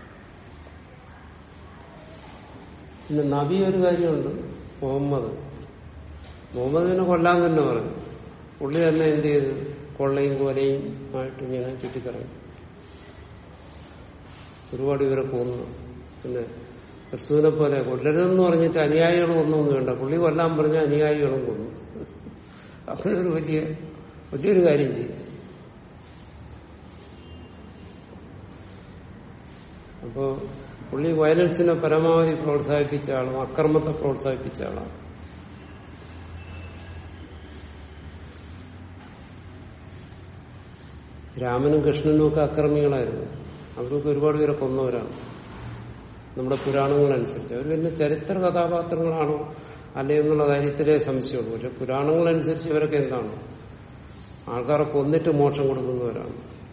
പിന്നെ നബി ഒരു കാര്യമുണ്ട് മുഹമ്മദ് മുഹമ്മദിനെ കൊല്ലാൻ തന്നെ പറഞ്ഞു പുള്ളി തന്നെ എന്ത് ചെയ്തു കൊള്ളയും കൊലയും ആയിട്ട് ഇങ്ങനെ ചുറ്റിക്കറങ്ങി ഒരുപാട് ഇവരെ കൊന്നു പിന്നെ ക്രിസ്തുവിനെ പോലെ കൊല്ലരുതെന്ന് പറഞ്ഞിട്ട് അനുയായികൾ കൊന്നൊന്നും വേണ്ട പുള്ളി കൊല്ലാൻ പറഞ്ഞ അനുയായികളും കൊന്നു അങ്ങനെ ഒരു വലിയ വലിയൊരു കാര്യം ചെയ്തു അപ്പോ പുള്ളി വയലൻസിനെ പരമാവധി പ്രോത്സാഹിപ്പിച്ച ആളും അക്രമത്തെ പ്രോത്സാഹിപ്പിച്ച ആളാണ് രാമനും കൃഷ്ണനും ഒക്കെ അക്രമികളായിരുന്നു അവരൊക്കെ ഒരുപാട് പേരെ കൊന്നവരാണ് നമ്മുടെ പുരാണങ്ങളനുസരിച്ച് അവർ പിന്നെ ചരിത്ര കഥാപാത്രങ്ങളാണോ അല്ലയോ എന്നുള്ള കാര്യത്തിലേ സംശയമുള്ളൂ പക്ഷെ പുരാണങ്ങളനുസരിച്ച് ഇവരൊക്കെ എന്താണ് ആൾക്കാരെ കൊന്നിട്ട് മോക്ഷം കൊടുക്കുന്നവരാണ്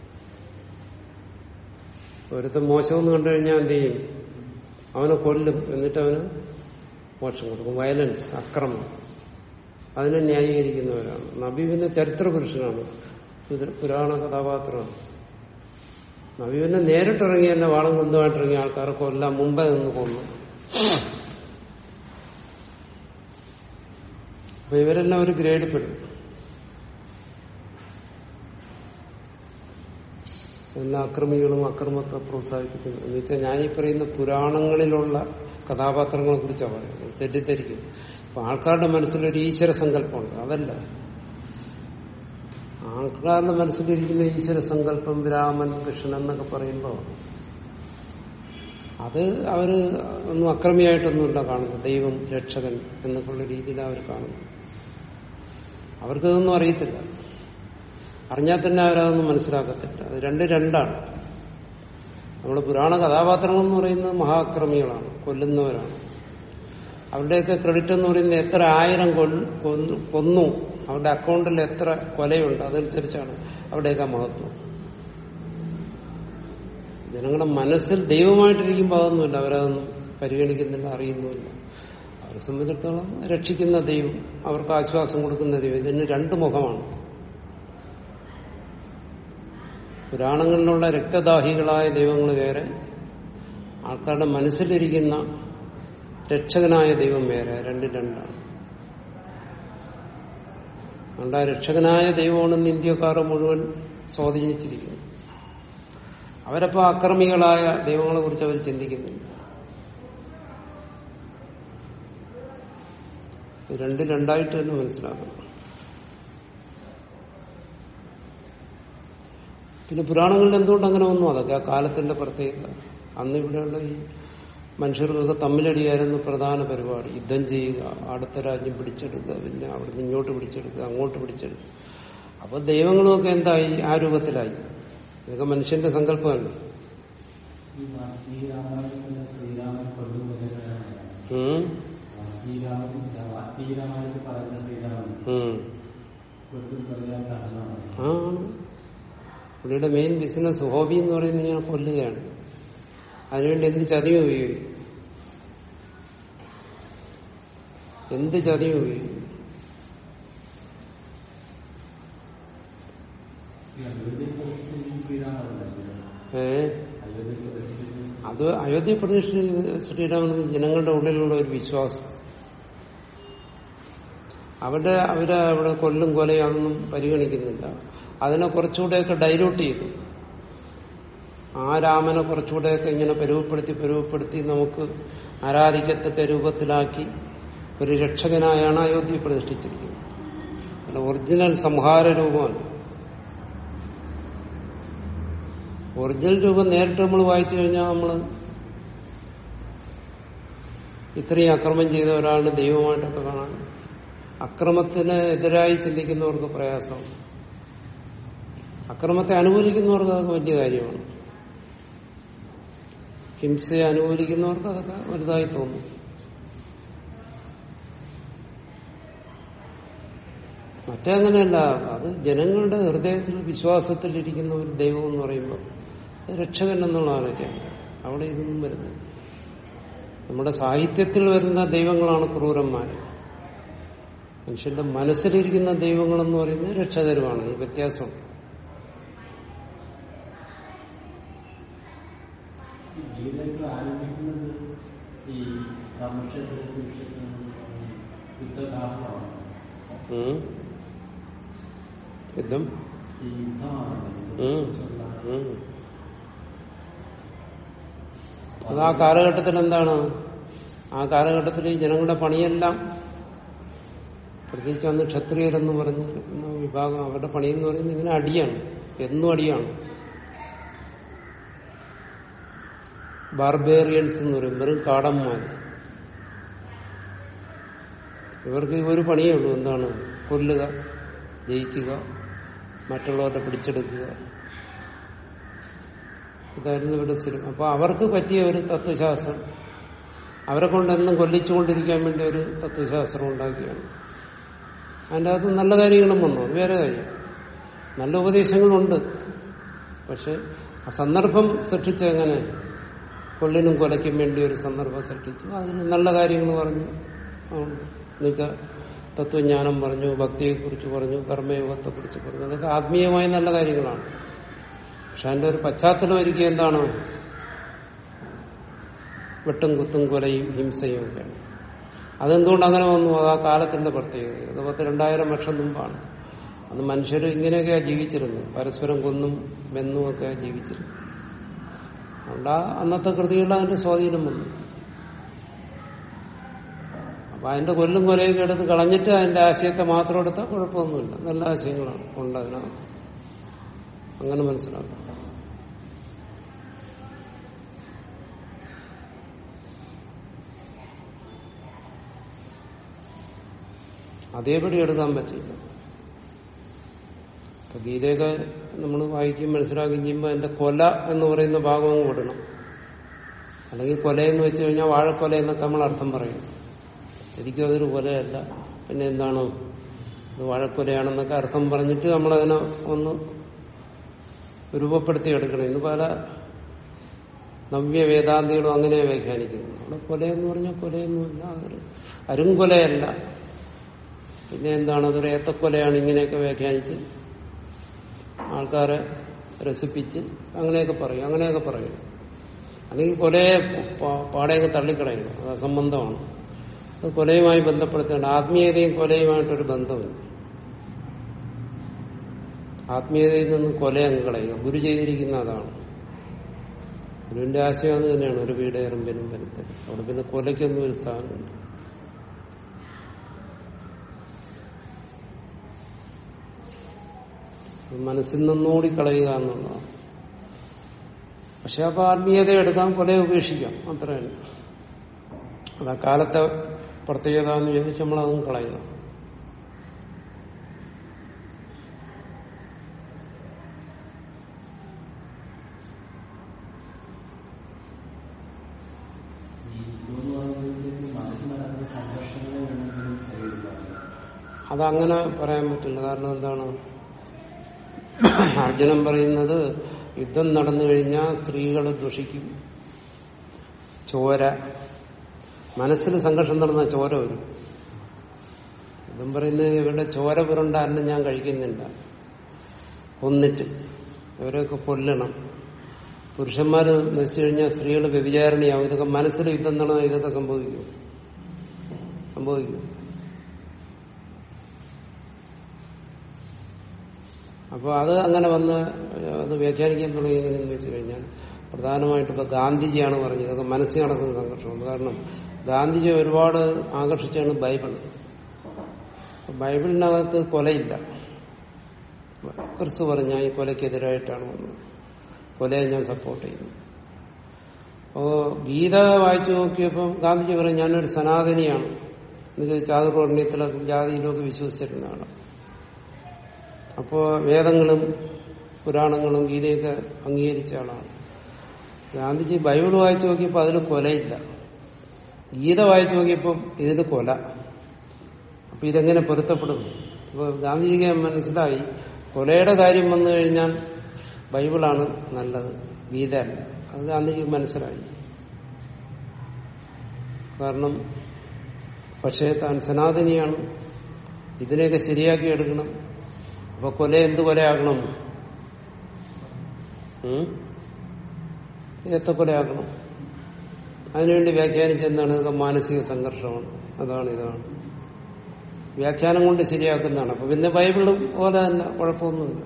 ഒരുത്തൻ മോശമെന്ന് കണ്ടു കഴിഞ്ഞാൽ എന്ത് ചെയ്യും അവനെ കൊല്ലും എന്നിട്ട് അവന് മോക്ഷം കൊടുക്കും വയലൻസ് അക്രമം അതിനെ ന്യായീകരിക്കുന്നവരാണ് നബി പിന്നെ ചരിത്ര പുരുഷനാണ് പുര- പുരാണ കഥാപാത്രമാണ് നബി പിന്നെ നേരിട്ടിറങ്ങി എന്നെ വാളും കുന്തമായിട്ടിറങ്ങിയ ആൾക്കാരെ കൊല്ലാൻ മുമ്പേ നിന്ന് കൊന്നു അപ്പൊ ഇവരെല്ലാം ഒരു ഗ്രേഡ് പെടും എല്ലാ അക്രമികളും അക്രമത്തെ പ്രോത്സാഹിപ്പിക്കുന്നു എന്ന് വെച്ചാൽ ഞാനീ പറയുന്ന പുരാണങ്ങളിലുള്ള കഥാപാത്രങ്ങളെ കുറിച്ചാണ് പറയുന്നത് തെറ്റിദ്ധരിക്കും അപ്പൊ ആൾക്കാരുടെ മനസ്സിലൊരു ഈശ്വര സങ്കല്പമുണ്ട് അതല്ല ആൾക്കാരുടെ മനസ്സിലിരിക്കുന്ന ഈശ്വര സങ്കല്പം രാമൻ കൃഷ്ണൻ എന്നൊക്കെ പറയുമ്പോൾ അത് അവര് ഒന്നും അക്രമിയായിട്ടൊന്നുമില്ല കാണുന്നത് ദൈവം രക്ഷകൻ എന്നൊക്കെയുള്ള രീതിയിലാണ് അവർ കാണുന്നത് അവർക്കതൊന്നും അറിയത്തില്ല അറിഞ്ഞാൽ തന്നെ അവരതൊന്നും മനസ്സിലാക്കത്തില്ല അത് രണ്ട് രണ്ടാണ് നമ്മുടെ പുരാണ കഥാപാത്രങ്ങൾ എന്ന് പറയുന്നത് മഹാക്രമികളാണ് കൊല്ലുന്നവരാണ് അവരുടെയൊക്കെ ക്രെഡിറ്റ് എന്ന് പറയുന്നത് എത്ര ആയിരം കൊൽ- കൊന്നു കൊന്നു അവരുടെ അക്കൗണ്ടിൽ എത്ര കൊലയുണ്ട് അതനുസരിച്ചാണ് അവിടെയൊക്കെ മഹത്വം ജനങ്ങളുടെ മനസ്സിൽ ദൈവമായിട്ടിരിക്കുമ്പോൾ അതൊന്നുമില്ല അവരതൊന്നും പരിഗണിക്കുന്നില്ല അറിയുന്നുമില്ല അവരെ സംബന്ധിച്ചിടത്തോളം രക്ഷിക്കുന്ന ദൈവം അവർക്ക് ആശ്വാസം കൊടുക്കുന്ന ദൈവം ഇതിന് രണ്ട് മുഖമാണ് പുരാണങ്ങളിലുള്ള രക്തദാഹികളായ ദൈവങ്ങൾ വേറെ ആൾക്കാരുടെ മനസ്സിലിരിക്കുന്ന രക്ഷകനായ ദൈവം വേറെ രണ്ട് രണ്ടാണ് അതുകൊണ്ട് ആ രക്ഷകനായ ദൈവമാണെന്ന് ഇന്ത്യക്കാർ മുഴുവൻ സ്വാധീനിച്ചിരിക്കുന്നു അവരപ്പോ അക്രമികളായ ദൈവങ്ങളെ കുറിച്ച് അവർ ചിന്തിക്കുന്നില്ല ഇത് രണ്ട് രണ്ടായിട്ട് തന്നെ മനസ്സിലാക്കണം പിന്നെ പുരാണങ്ങളിൽ എന്തുകൊണ്ട് അങ്ങനെ വന്നു അതൊക്കെ ആ കാലത്തിന്റെ പ്രത്യേകത അന്ന് ഇവിടെയുള്ള ഈ മനുഷ്യർക്കൊക്കെ തമ്മിലടിയായിരുന്നു പ്രധാന പരിപാടി യുദ്ധം ചെയ്യുക അടുത്ത രാജ്യം പിടിച്ചെടുക്കുക പിന്നെ അവിടുന്ന് ഇങ്ങോട്ട് പിടിച്ചെടുക്കുക അങ്ങോട്ട് പിടിച്ചെടുക്കുക അപ്പൊ ദൈവങ്ങളുമൊക്കെ എന്തായി ആ രൂപത്തിലായി ഇതൊക്കെ മനുഷ്യന്റെ സങ്കല്പമല്ല ഈ വാൽമീകിരാമായണത്തിലെ ശ്രീരാമൻ കൊല്ലുകൊല്ലുന്നതാണ് ഉം, വാൽമീകിരാമൻ വാൽമീകിരാമായണത്തിൽ പറയുന്ന ശ്രീരാമൻ ഉം. കൊല്ലും കൊല്ലാൻ കടന്നാണ് ആ പുള്ളിയുടെ മെയിൻ ബിസിനസ് ഹോബി എന്ന് പറയുന്നത് ഞാൻ കൊല്ലുകയാണ് അതിനുവേണ്ടി എന്ത് ചതിയും ഉപയോഗിക്കും എന്ത് ചതിയും ഉപയോഗിക്കും ഈ അയോധ്യയിൽ പ്രതിഷ്ഠിച്ച ശ്രീരാമനല്ലേ ഏ അയോധ്യയിൽ പ്രതിഷ്ഠിച്ച അത് അയോധ്യ പ്രതിഷ്ഠ ശ്രീരാമൻ ജനങ്ങളുടെ ഉള്ളിലുള്ള ഒരു വിശ്വാസം അവിടെ അവര് അവിടെ കൊല്ലും കൊലയും അതൊന്നും പരിഗണിക്കുന്നില്ല അതിനെ കുറച്ചുകൂടെയൊക്കെ ഡൈലൂട്ട് ചെയ്തു ആ രാമനെ കുറച്ചുകൂടെയൊക്കെ ഇങ്ങനെ പരുവപ്പെടുത്തി പരുവപ്പെടുത്തി നമുക്ക് ആരാധിക്കത്തക്ക രൂപത്തിലാക്കി ഒരു രക്ഷകനായാണ് അയോധ്യ പ്രതിഷ്ഠിച്ചിരിക്കുന്നത് അല്ല ഒറിജിനൽ സംഹാര രൂപമല്ല ഒറിജിനൽ രൂപം നേരിട്ട് നമ്മൾ വായിച്ചു കഴിഞ്ഞാൽ നമ്മൾ ഇത്രയും അക്രമം ചെയ്ത ഒരാളിന് ദൈവമായിട്ടൊക്കെ കാണാൻ അക്രമത്തിന് എതിരായി ചിന്തിക്കുന്നവർക്ക് പ്രയാസമാണ് അക്രമത്തെ അനുകൂലിക്കുന്നവർക്ക് അത് വലിയ കാര്യമാണ് ഹിംസയെ അനുകൂലിക്കുന്നവർക്ക് അതൊക്കെ വലുതായി തോന്നും മറ്റേ അങ്ങനെയല്ല അത് ജനങ്ങളുടെ ഹൃദയത്തിൽ വിശ്വാസത്തിലിരിക്കുന്ന ഒരു ദൈവം എന്ന് പറയുമ്പോൾ അത് രക്ഷകൻ എന്നുള്ള ആലോചന അവിടെ ഇതൊന്നും വരുന്നത് നമ്മുടെ സാഹിത്യത്തിൽ വരുന്ന ദൈവങ്ങളാണ് ക്രൂരന്മാർ മനുഷ്യന്റെ മനസ്സിലിരിക്കുന്ന ദൈവങ്ങളെന്ന് പറയുന്നത് രക്ഷകരുമാണ് ഈ വ്യത്യാസം ഈ ഗീതയൊക്കെ ആരംഭിക്കുന്നത് ഈ ധർമ്മക്ഷേത്രത്തിൽ യുദ്ധകാലമാണ് ഉം. യുദ്ധം ഈ യുദ്ധമാണ് ഉം. ഉം. അത് ആ കാലഘട്ടത്തിൽ എന്താണ് ആ കാലഘട്ടത്തിൽ ഈ ജനങ്ങളുടെ പണിയെല്ലാം പ്രത്യേകിച്ച് അന്ന് ക്ഷത്രിയരെന്ന് പറഞ്ഞ് എന്ന വിഭാഗം അവരുടെ പണിയെന്ന് പറയുന്നത് ഇങ്ങനെ അടിയാണ് എന്നും അടിയാണ് ബാർബേറിയൻസ് എന്ന് പറയും വെറും കാടന്മാര് ഇവർക്ക് ഒരു പണിയേ ഉള്ളൂ എന്താണ് കൊല്ലുക ജയിക്കുക മറ്റുള്ളവരുടെ പിടിച്ചെടുക്കുക ഇതായിരുന്നു ഇവിടെ സ്ഥിരം അപ്പൊ അവർക്ക് പറ്റിയ ഒരു തത്വശാസ്ത്രം അവരെ കൊണ്ട് എന്നും കൊല്ലിച്ചുകൊണ്ടിരിക്കാൻ വേണ്ടി ഒരു തത്വശാസ്ത്രം ഉണ്ടാക്കിയാണ് അതിൻ്റെ അകത്ത് നല്ല കാര്യങ്ങളും വന്നു അത് വേറെ കാര്യം നല്ല ഉപദേശങ്ങളുണ്ട് പക്ഷെ ആ സന്ദർഭം സൃഷ്ടിച്ച എങ്ങനെ കൊള്ളിനും കൊലയ്ക്കും വേണ്ടി ഒരു സന്ദർഭം സൃഷ്ടിച്ചു അതിന് നല്ല കാര്യങ്ങൾ പറഞ്ഞു അതുകൊണ്ട് എന്നുവെച്ചാൽ തത്വജ്ഞാനം പറഞ്ഞു ഭക്തിയെക്കുറിച്ച് പറഞ്ഞു കർമ്മയോഗത്തെക്കുറിച്ച് പറഞ്ഞു അതൊക്കെ ആത്മീയമായ നല്ല കാര്യങ്ങളാണ് പക്ഷെ അതിന്റെ ഒരു പശ്ചാത്തലം ഒരുക്കിയ എന്താണ് വെട്ടും കുത്തും കൊലയും ഹിംസയും ഒക്കെയാണ് അതെന്തുകൊണ്ട് അങ്ങനെ വന്നു അത് ആ കാലത്തിന്റെ പ്രത്യേകത ഇതൊക്കെ പത്ത് രണ്ടായിരം വർഷം മുമ്പാണ് അന്ന് മനുഷ്യർ ഇങ്ങനെയൊക്കെയാ ജീവിച്ചിരുന്നത് പരസ്പരം കൊന്നും വെന്നും ഒക്കെ ജീവിച്ചിരുന്നു അതുകൊണ്ട് ആ അന്നത്തെ കൃതികളിൽ അതിന്റെ സ്വാധീനം വന്നു അപ്പൊ അതിന്റെ കൊല്ലും കൊലയൊക്കെ എടുത്ത് കളഞ്ഞിട്ട് അതിന്റെ ആശയത്തെ മാത്രം എടുത്താൽ കുഴപ്പമൊന്നുമില്ല നല്ല ആശയങ്ങളാണ് ഉണ്ട് അതിനകത്ത് അങ്ങനെ മനസ്സിലാക്കാം അതേപടി എടുക്കാൻ പറ്റില്ല അപ്പൊ ഗീതയൊക്കെ നമ്മൾ വായിക്കും മനസ്സിലാക്കുകയും ചെയ്യുമ്പോൾ അതിന്റെ കൊല എന്ന് പറയുന്ന ഭാഗം അങ്ങ് വിടണം അല്ലെങ്കിൽ കൊലയെന്ന് വെച്ച് കഴിഞ്ഞാൽ വാഴക്കൊല എന്നൊക്കെ നമ്മൾ അർത്ഥം പറയും ശരിക്കും അതൊരു കൊലയല്ല പിന്നെ എന്താണ് ഇത് വാഴക്കൊലയാണെന്നൊക്കെ അർത്ഥം പറഞ്ഞിട്ട് നമ്മളതിനെ ഒന്ന് രൂപപ്പെടുത്തി എടുക്കണം ഇന്ന് പല നവ്യ വേദാന്തികളും അങ്ങനെ വ്യാഖ്യാനിക്കുന്നു അവിടെ കൊലയെന്ന് പറഞ്ഞാൽ കൊലയൊന്നുമില്ല അതൊരു അരുംകൊലയല്ല പിന്നെ എന്താണ് അതൊരു ഏത്തക്കൊലയാണ് ഇങ്ങനെയൊക്കെ വ്യാഖ്യാനിച്ച് ആൾക്കാരെ രസിപ്പിച്ച് അങ്ങനെയൊക്കെ പറയും അങ്ങനെയൊക്കെ പറയും അല്ലെങ്കിൽ കൊലയെ പ- പാടെയൊക്കെ തള്ളിക്കളയണം അത് അസംബന്ധമാണ് അത് കൊലയുമായി ബന്ധപ്പെടുത്തേണ്ട ആത്മീയതയും കൊലയുമായിട്ടൊരു ബന്ധമില്ല ആത്മീയതയിൽ നിന്ന് കൊല അങ്ങ് കളയുക ഗുരു ചെയ്തിരിക്കുന്ന അതാണ് ഗുരുവിന്റെ ആശയം അത് തന്നെയാണ് ഒരു വീട് എറുമ്പിനും വരുത്തൽ അവിടെ പിന്നെ കൊലയ്ക്കൊന്നും ഒരു സ്ഥാനമില്ല അത് മനസ്സിൽ നിന്നോടി കളയുക എന്നുള്ളതാണ് പക്ഷെ അപ്പൊ ആത്മീയത എടുക്കാൻ കൊലയെ ഉപേക്ഷിക്കാം അത്ര തന്നെ അത് ആ കാലത്തെ പ്രത്യേകത എന്ന് ചോദിച്ചാൽ നമ്മളതും കളയണം ഈ യുദ്ധം എന്ന് പറയുന്നത് മനസ്സിൽ നടക്കുന്ന സംഘർഷങ്ങളെ വേണമെങ്കിലും പരിഹരിക്കാറില്ല അതങ്ങനെ പറയാൻ പറ്റില്ല കാരണം എന്താണ് അർജുനൻ പറയുന്നത് യുദ്ധം നടന്നു കഴിഞ്ഞാൽ സ്ത്രീകൾ ദുഷിക്കും ചോര മനസ്സിൽ സംഘർഷം നടന്ന ചോര വരും യുദ്ധം പറയുന്നത് ഇവരുടെ ചോര പുരണ്ട അന്നം ഞാൻ കഴിക്കുന്നില്ല കൊന്നിട്ട് ഇവരെയൊക്കെ കൊല്ലണം പുരുഷന്മാര് നശിച്ചു കഴിഞ്ഞാൽ സ്ത്രീകൾ വ്യഭിചാരണയാവും ഇതൊക്കെ മനസ്സിൽ യുദ്ധം നടന്ന ഇതൊക്കെ സംഭവിക്കും സംഭവിക്കും അപ്പോൾ അത് അങ്ങനെ വന്ന് അത് വ്യാഖ്യാനിക്കാൻ തുടങ്ങി എങ്ങനെയെന്ന് വെച്ച് കഴിഞ്ഞാൽ പ്രധാനമായിട്ട് ഇപ്പൊ ഗാന്ധിജിയാണ് പറഞ്ഞത് ഇതൊക്കെ മനസ്സിൽ നടക്കുന്ന സംഘർഷമാണ് കാരണം ഗാന്ധിജി ഒരുപാട് ആകർഷിച്ചാണ് ബൈബിൾ ബൈബിളിനകത്ത് കൊലയില്ല ക്രിസ്തു പറഞ്ഞ ഈ കൊലയ്ക്കെതിരായിട്ടാണ് വന്നത് കൊലയെ ഞാൻ സപ്പോർട്ട് ചെയ്യുന്നു അപ്പോ ഗീത വായിച്ചു നോക്കിയപ്പോൾ ഗാന്ധിജി പറയും ഞാനൊരു സനാതനിയാണ് എന്നുവെച്ചാൽ ചാതുർവർണ്ണയത്തിലൊക്കെ ജാതിയിലൊക്കെ വിശ്വസിച്ചിരുന്ന ആളാണ് അപ്പോ വേദങ്ങളും പുരാണങ്ങളും ഗീതയൊക്കെ അംഗീകരിച്ച ആളാണ് ഗാന്ധിജി ബൈബിൾ വായിച്ചു നോക്കിയപ്പോൾ അതിൽ കൊലയില്ല ഗീത വായിച്ചു നോക്കിയപ്പോൾ ഇതിന് കൊല അപ്പൊ ഇതെങ്ങനെ പൊരുത്തപ്പെടും അപ്പൊ ഗാന്ധിജിക്ക് മനസ്സിലായി കൊലയുടെ കാര്യം വന്നു കഴിഞ്ഞാൽ ബൈബിളാണ് നല്ലത് ഗീത അല്ല അത് ഗാന്ധിജിക്ക് മനസ്സിലായി കാരണം പക്ഷേ താൻ സനാതനിയാണ് ഇതിനെയൊക്കെ ശരിയാക്കി എടുക്കണം അപ്പൊ കൊല എന്ത് കൊലയാകണം ഉം? എത്ര കൊലയാക്കണം അതിനുവേണ്ടി വ്യാഖ്യാനിച്ചെന്താണ് ഇതൊക്കെ മാനസിക സംഘർഷമാണ് അതാണ് ഇതാണ് വ്യാഖ്യാനം കൊണ്ട് ശരിയാക്കുന്നതാണ് അപ്പൊ പിന്നെ ബൈബിളും പോലെ തന്നെ കുഴപ്പമൊന്നുമില്ല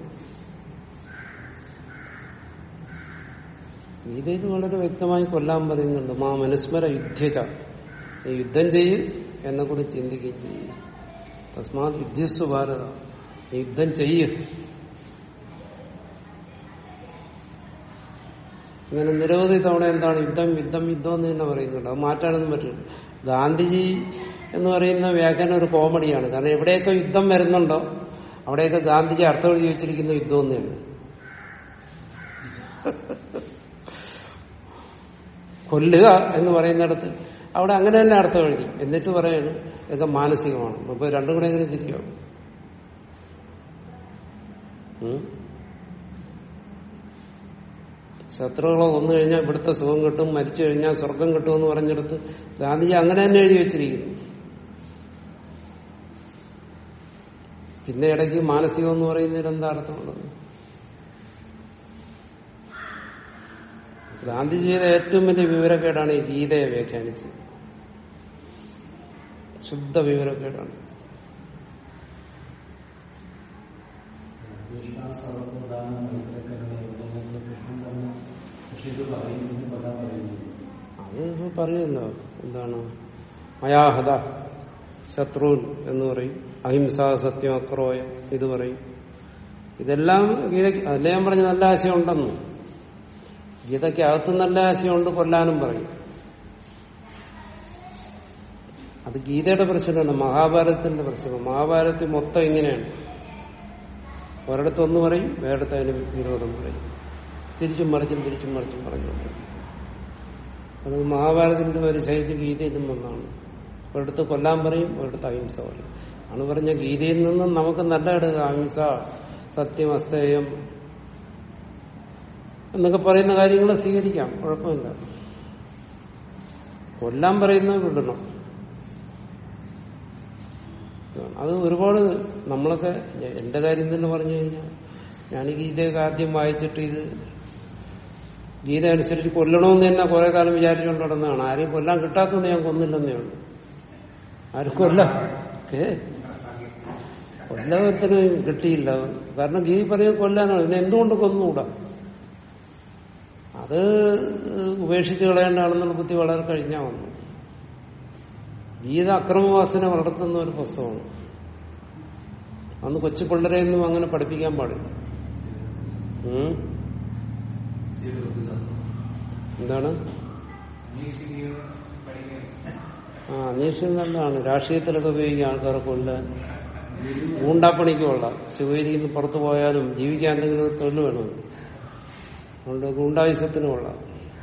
ഗീതയിൽ വളരെ വ്യക്തമായി കൊല്ലാൻ പറയുന്നുണ്ട് മാ മനുസ്മര യുദ്ധച നീ യുദ്ധം ചെയ്യ് എന്നെ കുറിച്ച് ചിന്തിക്കുകയും ചെയ്യും തസ്മാത് യുദ്ധസ്വ ഭാരത നീ യുദ്ധം ചെയ്യ് ഇങ്ങനെ നിരവധി തവണ എന്താണ് യുദ്ധം യുദ്ധം യുദ്ധം എന്ന് തന്നെ പറയുന്നുണ്ട് അത് മാറ്റാനൊന്നും പറ്റില്ല ഗാന്ധിജി എന്ന് പറയുന്ന വ്യാഖ്യാനം ഒരു കോമഡിയാണ് കാരണം എവിടെയൊക്കെ യുദ്ധം വരുന്നുണ്ടോ അവിടെയൊക്കെ ഗാന്ധിജി അർത്ഥം എഴുതി വെച്ചിരിക്കുന്ന യുദ്ധം എന്ന് തന്നെ കൊല്ലുക എന്ന് പറയുന്നിടത്ത് അവിടെ അങ്ങനെ തന്നെ അർത്ഥം എഴുതി എന്നിട്ട് പറയാണ് ഇതൊക്കെ മാനസികമാണ് അപ്പൊ രണ്ടും കൂടെ എങ്ങനെ ശരിയാവും ഉം? ശത്രുക്കളെ കൊന്നു കഴിഞ്ഞാൽ ഇവിടുത്തെ സുഖം കിട്ടും മരിച്ചു കഴിഞ്ഞാൽ സ്വർഗം കിട്ടും എന്ന് പറഞ്ഞെടുത്ത് ഗാന്ധിജി അങ്ങനെ തന്നെ എഴുതി വെച്ചിരിക്കുന്നു പിന്നെ ഇടയ്ക്ക് മാനസികം എന്ന് പറയുന്നതിൽ എന്താ അർത്ഥമുള്ളത് ഗാന്ധിജിയുടെ ഏറ്റവും വലിയ വിവരക്കേടാണ് ഈ ഗീതയെ വ്യാഖ്യാനിച്ചത് ശുദ്ധ വിവരക്കേടാണ് വിശ്വാസവർക്കുണ്ടാകുന്ന മത്സരക്കാരുടെ എവിടെയെങ്കിലും കൃഷ്ണൻ തന്നെ പക്ഷെ ഇത് പറയുന്നതിന് കൊല്ലാൻ പറയുന്നു അത് ഇപ്പൊ പറയുമല്ലോ എന്താണ് മയാഹത ശത്രുൻ എന്ന് പറയും അഹിംസ സത്യം അക്രോയം ഇത് പറയും ഇതെല്ലാം ഗീതയ്ക്ക് അതല്ലേ ഞാൻ പറഞ്ഞ നല്ല ആശയം ഉണ്ടെന്നു ഗീതയ്ക്ക് അകത്ത് നല്ല ആശയമുണ്ട് കൊല്ലാനും പറയും അത് ഗീതയുടെ പ്രശ്നമല്ല മഹാഭാരതത്തിന്റെ പ്രശ്നമാണ് മഹാഭാരതത്തിൽ മൊത്തം ഇങ്ങനെയാണ് ഒരിടത്ത് ഒന്ന് പറയും വേറിടത്ത് അതിന് വിരോധം പറയും തിരിച്ചും മറിച്ചും തിരിച്ചും മറിച്ചും പറഞ്ഞുകൊണ്ടിരിക്കും അത് മഹാഭാരതത്തിന്റെ ഒരു ശൈലി ഗീതയിലും ഒന്നാണ് ഒരിടത്ത് കൊല്ലാൻ പറയും ഒരിടത്ത് അഹിംസ പറയും ആണ് പറഞ്ഞ ഗീതയിൽ നിന്നും നമുക്ക് നല്ല എടുക്കുക അഹിംസ സത്യം അസ്തേയം എന്നൊക്കെ പറയുന്ന കാര്യങ്ങൾ സ്വീകരിക്കാം കുഴപ്പമില്ല കൊല്ലാൻ പറയുന്നത് വിടണം അത് ഒരുപാട് നമ്മളൊക്കെ എന്റെ കാര്യം തന്നെ പറഞ്ഞു കഴിഞ്ഞാൽ ഞാൻ ഈ ഗീതയൊക്കെ ആദ്യം വായിച്ചിട്ട് ഇത് ഗീത അനുസരിച്ച് കൊല്ലണമെന്ന് തന്നെ കുറെ കാലം വിചാരിച്ചുകൊണ്ട് നടന്നതാണ് ആരെയും കൊല്ലാൻ കിട്ടാത്തതുകൊണ്ട് ഞാൻ കൊന്നില്ലെന്നേ ഉള്ളൂ ആരും കൊല്ലാൻ ഏ കൊല്ലത്തിന് കിട്ടിയില്ല കാരണം ഗീതി പറയുന്നത് കൊല്ലാനാണ് പിന്നെ എന്തുകൊണ്ട് കൊന്നുകൂടാ അത് ഉപേക്ഷിച്ച് കളയേണ്ടതാണെന്നുള്ള ബുദ്ധി വളരെ കഴിഞ്ഞാ വന്നു ഗീത അക്രമവാസന വളർത്തുന്ന ഒരു പുസ്തകമാണ് അന്ന് കൊച്ചു പിള്ളേരെയൊന്നും അങ്ങനെ പഠിപ്പിക്കാൻ പാടില്ല ഉം. എന്താണ് അന്വേഷിക്കുകയോ പഠിക്കുകയോ ആ അന്വേഷണം നല്ലതാണ് രാഷ്ട്രീയത്തിലൊക്കെ ഉപയോഗിക്കുക ആൾക്കാരെ കൊല്ലാൻ ഗൂണ്ടാപ്പണിക്ക് കൊള്ളാം ശിവഗിരിയിൽ നിന്ന് പുറത്തു പോയാലും ജീവിക്കാൻ എന്തെങ്കിലും ഒരു തൊഴിൽ വേണം അതുകൊണ്ട് ഗൂണ്ടായുസത്തിന് കൊള്ളാം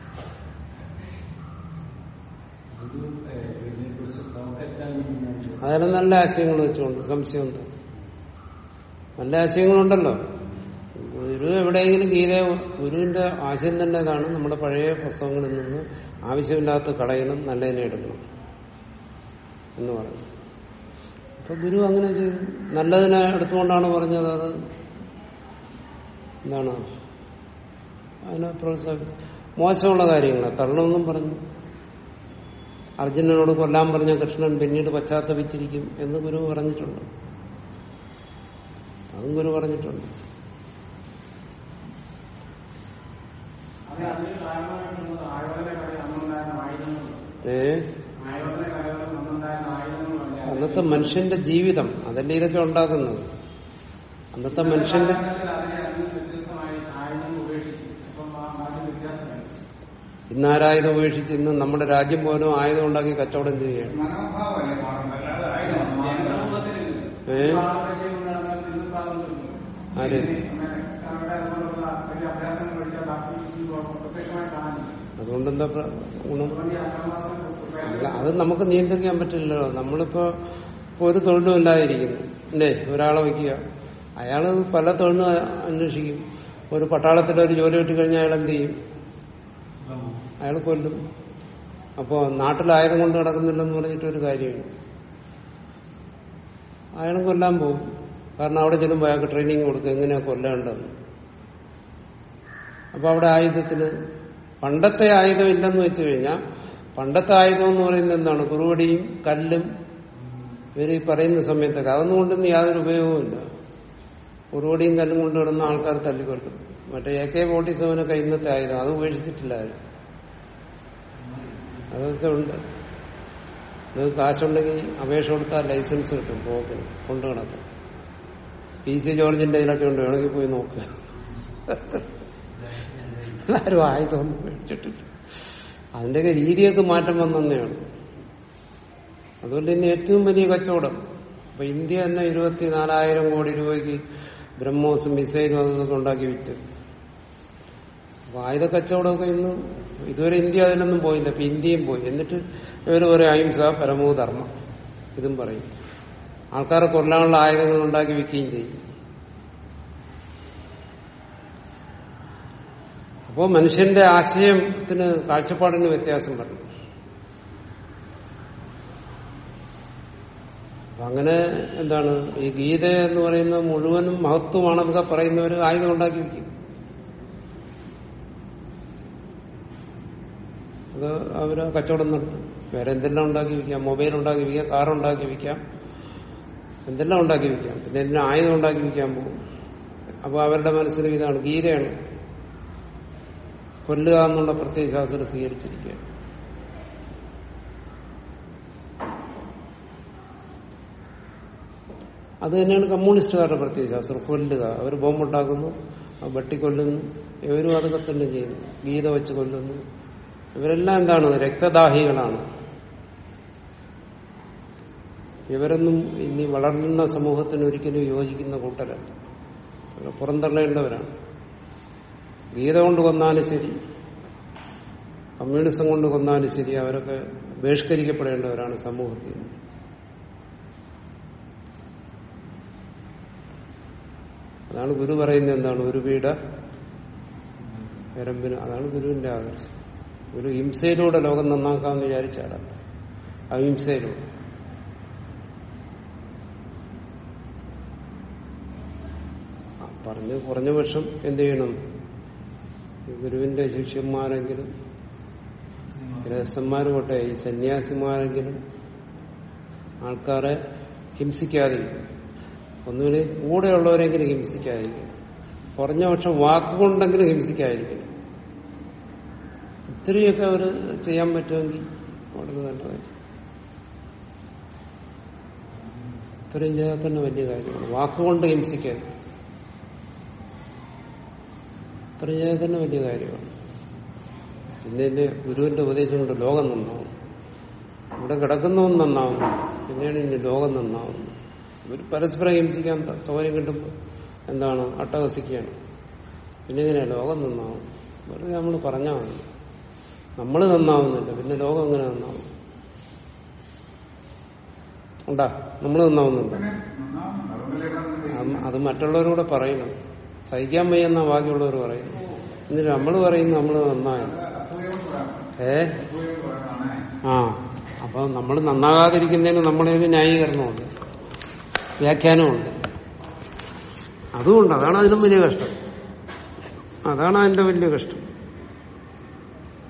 ഒരു ഇതിനെക്കുറിച്ച് നോക്കെത്താൻ ഞാൻ ചോദിച്ചു അതെല്ലാം നല്ല ആശയങ്ങൾ വെച്ചുകൊണ്ട് സംശയം എന്താ നല്ല ആശയങ്ങളുണ്ടല്ലോ ഗുരു എവിടെയെങ്കിലും ഗീത ഗുരുവിന്റെ ആശയം തന്നെ ഇതാണ് നമ്മുടെ പഴയ പുസ്തകങ്ങളിൽ നിന്ന് ആവശ്യമില്ലാത്ത കളയണം നല്ലതിനെ എടുക്കണം എന്ന് പറഞ്ഞു അപ്പൊ ഗുരു അങ്ങനെ ചെയ്തു നല്ലതിനെ എടുത്തുകൊണ്ടാണ് പറഞ്ഞത് അത് എന്താണ് അതിനെ പ്രോത്സാഹിപ്പിച്ചു മോശമുള്ള കാര്യങ്ങളെ തള്ളണമെന്നും പറഞ്ഞു അർജുനനോട് കൊല്ലാൻ പറഞ്ഞ കൃഷ്ണൻ പിന്നീട് പശ്ചാത്തപിച്ചിരിക്കും എന്ന് ഗുരു പറഞ്ഞിട്ടുണ്ട് അതും ഗുരു പറഞ്ഞിട്ടുണ്ട് അത് അതിന് കാരണമായിട്ടുള്ളത് ആയോധന കല അന്നുണ്ടായിരുന്ന ആയുധങ്ങളും ഏ ആയോധന കലകളും അന്നുണ്ടായിരുന്ന ആയുധങ്ങളും അല്ല അന്നത്തെ മനുഷ്യന്റെ ജീവിതം അതല്ലേ ഇതൊക്കെ ഉണ്ടാക്കുന്നത് അന്നത്തെ മനുഷ്യന്റെ കാലഘട്ടത്തിൽ അതിനെ അതിന് വ്യത്യസ്തമായി ആയുധങ്ങൾ ഉപേക്ഷിച്ചു അപ്പം ആ മാറ്റം വ്യത്യാസമായി ഇന്ന് ആരായുധം ഉപേക്ഷിച്ച് ഇന്ന് നമ്മുടെ രാജ്യം പോലും ആയുധം ഉണ്ടാക്കി കച്ചവടം ചെയ്യുകയാണ് മനോഭാവമല്ലേ മാറുന്നത് അല്ലാതെ ആയുധം സമൂഹത്തിൽ ഏ ആര് ഇന്ന് അവിടെ അതുപോലുള്ള വലിയ അഭ്യാസങ്ങൾ പഠിച്ചാൽ ഡോക്ടർ പ്രത്യക്ഷമായി കാണാനില്ല അതുകൊണ്ടെന്താ പ്ര- ഗുണം അതുകൊണ്ട് ഈ അക്രമാസം അല്ല അത് നമുക്ക് നിയന്ത്രിക്കാൻ പറ്റില്ലല്ലോ നമ്മളിപ്പോ ഇപ്പൊ ഒരു തൊഴിലും ഇല്ലാതിരിക്കുന്നു അല്ലേ ഒരാളെ വയ്ക്കുക അയാള് പല തൊഴിലും അന്വേഷിക്കും ഒരു പട്ടാളത്തിൽ ഒരു ജോലി കിട്ടി കഴിഞ്ഞാൽ അയാൾ എന്ത് ചെയ്യും അയാൾ കൊല്ലും അപ്പോ നാട്ടിലായുധം കൊണ്ട് നടക്കുന്നില്ലെന്ന് പറഞ്ഞിട്ട് ഒരു കാര്യമില്ല അയാളും കൊല്ലാൻ പോകും കാരണം അവിടെ ചെല്ലുമ്പോൾ അയാൾക്ക് ട്രെയിനിങ് കൊടുക്കുക എങ്ങനെയാ കൊല്ലേണ്ടതെന്ന് അപ്പൊ അവിടെ ആയുധത്തിന് പണ്ടത്തെ ആയുധം ഇല്ലെന്ന് വെച്ച് കഴിഞ്ഞാൽ പണ്ടത്തെ ആയുധം എന്ന് പറയുന്നത് എന്താണ് കുറുവടിയും കല്ലും ഇവർ ഈ പറയുന്ന സമയത്തൊക്കെ അതൊന്നും കൊണ്ടൊന്നും യാതൊരു ഉപയോഗവുമില്ല കുറുവടിയും കല്ലും കൊണ്ട് കിടന്ന ആൾക്കാർ തല്ലിക്കൊല്ലും മറ്റേ എ കെ ഫോർട്ടി സെവനൊക്കെ ഇന്നത്തെ ആയുധം അത് ഉപേക്ഷിച്ചിട്ടില്ല ആരും അതൊക്കെ ഉണ്ട് നിങ്ങൾക്ക് കാശുണ്ടെങ്കിൽ അപേക്ഷ കൊടുത്താൽ ലൈസൻസ് കിട്ടും പോക്കിന് കൊണ്ടു കിടക്കും പി സി ജോർജിന്റെ ഇതിലൊക്കെ ഉണ്ട് വേണമെങ്കിൽ പോയി നോക്കുക ആരും ആയുധമൊന്നും മേടിച്ചിട്ടില്ല അതിന്റെയൊക്കെ രീതിയൊക്കെ മാറ്റം വന്നേയാണ് അതുകൊണ്ട് തന്നെ ഏറ്റവും വലിയ കച്ചവടം അപ്പൊ ഇന്ത്യ തന്നെ ഇരുപത്തിനാലായിരം കോടി രൂപയ്ക്ക് ബ്രഹ്മോസും മിസൈലും അതൊക്കെ ഉണ്ടാക്കി വിറ്റ് അപ്പൊ ആയുധ കച്ചവടമൊക്കെ ഇന്ന് ഇതുവരെ ഇന്ത്യ അതിലൊന്നും പോയില്ല ഇപ്പൊ ഇന്ത്യയും പോയി എന്നിട്ട് ഇവര് പറയും അഹിംസ പരമോ ധർമ്മം ഇതും പറയും ആൾക്കാരെ കൊല്ലാനുള്ള ആയുധങ്ങൾ ഉണ്ടാക്കി വിൽക്കുകയും ചെയ്യും അപ്പോ മനുഷ്യന്റെ ആശയത്തിന് കാഴ്ചപ്പാടിന് വ്യത്യാസം വരണം അപ്പൊ അങ്ങനെ എന്താണ് ഈ ഗീത എന്ന് പറയുന്ന മുഴുവനും മഹത്വമാണെന്നൊക്കെ പറയുന്നവർ ആയുധം ഉണ്ടാക്കി വെക്കും അത് അവര് കച്ചവടം നടത്തും വേറെ എന്തെല്ലാം ഉണ്ടാക്കി വെക്കാം മൊബൈൽ ഉണ്ടാക്കി വെക്കാം കാർ ഉണ്ടാക്കി വെക്കാം എന്തെല്ലാം ഉണ്ടാക്കി വെക്കാം പിന്നെ എന്തിനാ ആയുധം ഉണ്ടാക്കി വെക്കാൻ പോകും അപ്പൊ അവരുടെ മനസ്സിൽ ഇതാണ് ഗീതയാണ് കൊല്ലുക എന്നുള്ള പ്രത്യേക ശാസ്ത്രം സ്വീകരിച്ചിരിക്കുകയാണ് അത് തന്നെയാണ് കമ്മ്യൂണിസ്റ്റുകാരുടെ പ്രത്യേക ശാസ്ത്രം കൊല്ലുക അവർ ബോംബുണ്ടാക്കുന്നു ആ വെട്ടിക്കൊല്ലുന്നു ഇവരും അതൊക്കെ തന്നെ ചെയ്യുന്നു ഗീത വെച്ച് കൊല്ലുന്നു ഇവരെല്ലാം എന്താണ് രക്തദാഹികളാണ് ഇവരൊന്നും ഇനി വളർന്ന സമൂഹത്തിന് ഒരിക്കലും യോജിക്കുന്ന കൂട്ടരല്ല ഇവരെ പുറന്തള്ളേണ്ടവരാണ് ഗീത കൊണ്ട് കൊന്നാലും ശരി കമ്മ്യൂണിസം കൊണ്ട് കൊന്നാലും ശരി അവരൊക്കെ ബഹിഷ്കരിക്കപ്പെടേണ്ടവരാണ് സമൂഹത്തിൽ നിന്ന്. അതാണ് ഗുരു പറയുന്നത് എന്താണ് ഒരു വീട എരമ്പിന് അതാണ് ഗുരുവിന്റെ ആദർശം ഒരു ഹിംസയിലൂടെ ലോകം നന്നാക്കാമെന്ന് വിചാരിച്ചാലല്ല അഹിംസയിലൂടെ ആ, പറഞ്ഞ് കുറഞ്ഞ പക്ഷം എന്ത് ചെയ്യണം ഈ ഗുരുവിന്റെ ശിഷ്യന്മാരെങ്കിലും ഗൃഹസ്ഥന്മാർ പോട്ടെ ഈ സന്യാസിമാരെങ്കിലും ആൾക്കാരെ ഹിംസിക്കാതിരിക്കും ഒന്നുമില്ല കൂടെയുള്ളവരെങ്കിലും ഹിംസിക്കാതിരിക്കും കുറഞ്ഞ പക്ഷം വാക്കുകൊണ്ടെങ്കിലും ഹിംസിക്കാതിരിക്കണം ഇത്രയൊക്കെ അവർ ചെയ്യാൻ പറ്റുമെങ്കിൽ വളരെ നല്ല കാര്യം ഇത്രയും ചെയ്താൽ തന്നെ വലിയ കാര്യമാണ് വാക്കുകൊണ്ട് ഹിംസിക്കാൻ ഇത്രയും ചെയ്താൽ തന്നെ വലിയ കാര്യമാണ് പിന്നെ എന്റെ ഗുരുവിന്റെ ഉപദേശം കൊണ്ട് ലോകം നന്നാവും ഇവിടെ കിടക്കുന്നവൻ നന്നാവും പിന്നെയാണ് ഇനി ലോകം നന്നാവുന്നത് ഇവർ പരസ്പരം ഹിംസിക്കാൻ ത- സൗകര്യം കിട്ടുമ്പോൾ എന്താണ് അട്ടഹസിക്കുകയാണ് പിന്നെ എങ്ങനെയാ ലോകം നന്നാവും വെറുതെ നമ്മൾ പറഞ്ഞാൽ മതി നമ്മൾ നന്നാവുന്നില്ല പിന്നെ ലോകം എങ്ങനെ നന്നാവും ഉണ്ടാ നമ്മൾ നന്നാവുന്നുണ്ടോ പിന്നെ നന്നാവുന്നുണ്ട് അതുകൊണ്ടല്ലേ ഇവിടെ നിന്ന് അത് അത് മറ്റുള്ളവരോട് പറയണം സഹിക്കാൻ വയ്യെന്ന ബാക്കിയുള്ളവർ പറയുന്നു എന്നിട്ട് നമ്മൾ പറയുന്നു നമ്മൾ നന്നായി അസൂയോട് പറയാം ഏ അസൂയോട് പറയാനാണ് ആ അപ്പൊ നമ്മൾ നന്നാകാതിരിക്കുന്നതിന് നമ്മളൊരു ന്യായീകരണമുണ്ട് വ്യാഖ്യാനമുണ്ട് അതുകൊണ്ട് അതാണ് അതിലും വലിയ കഷ്ടം അതാണ് അതിന്റെ വലിയ കഷ്ടം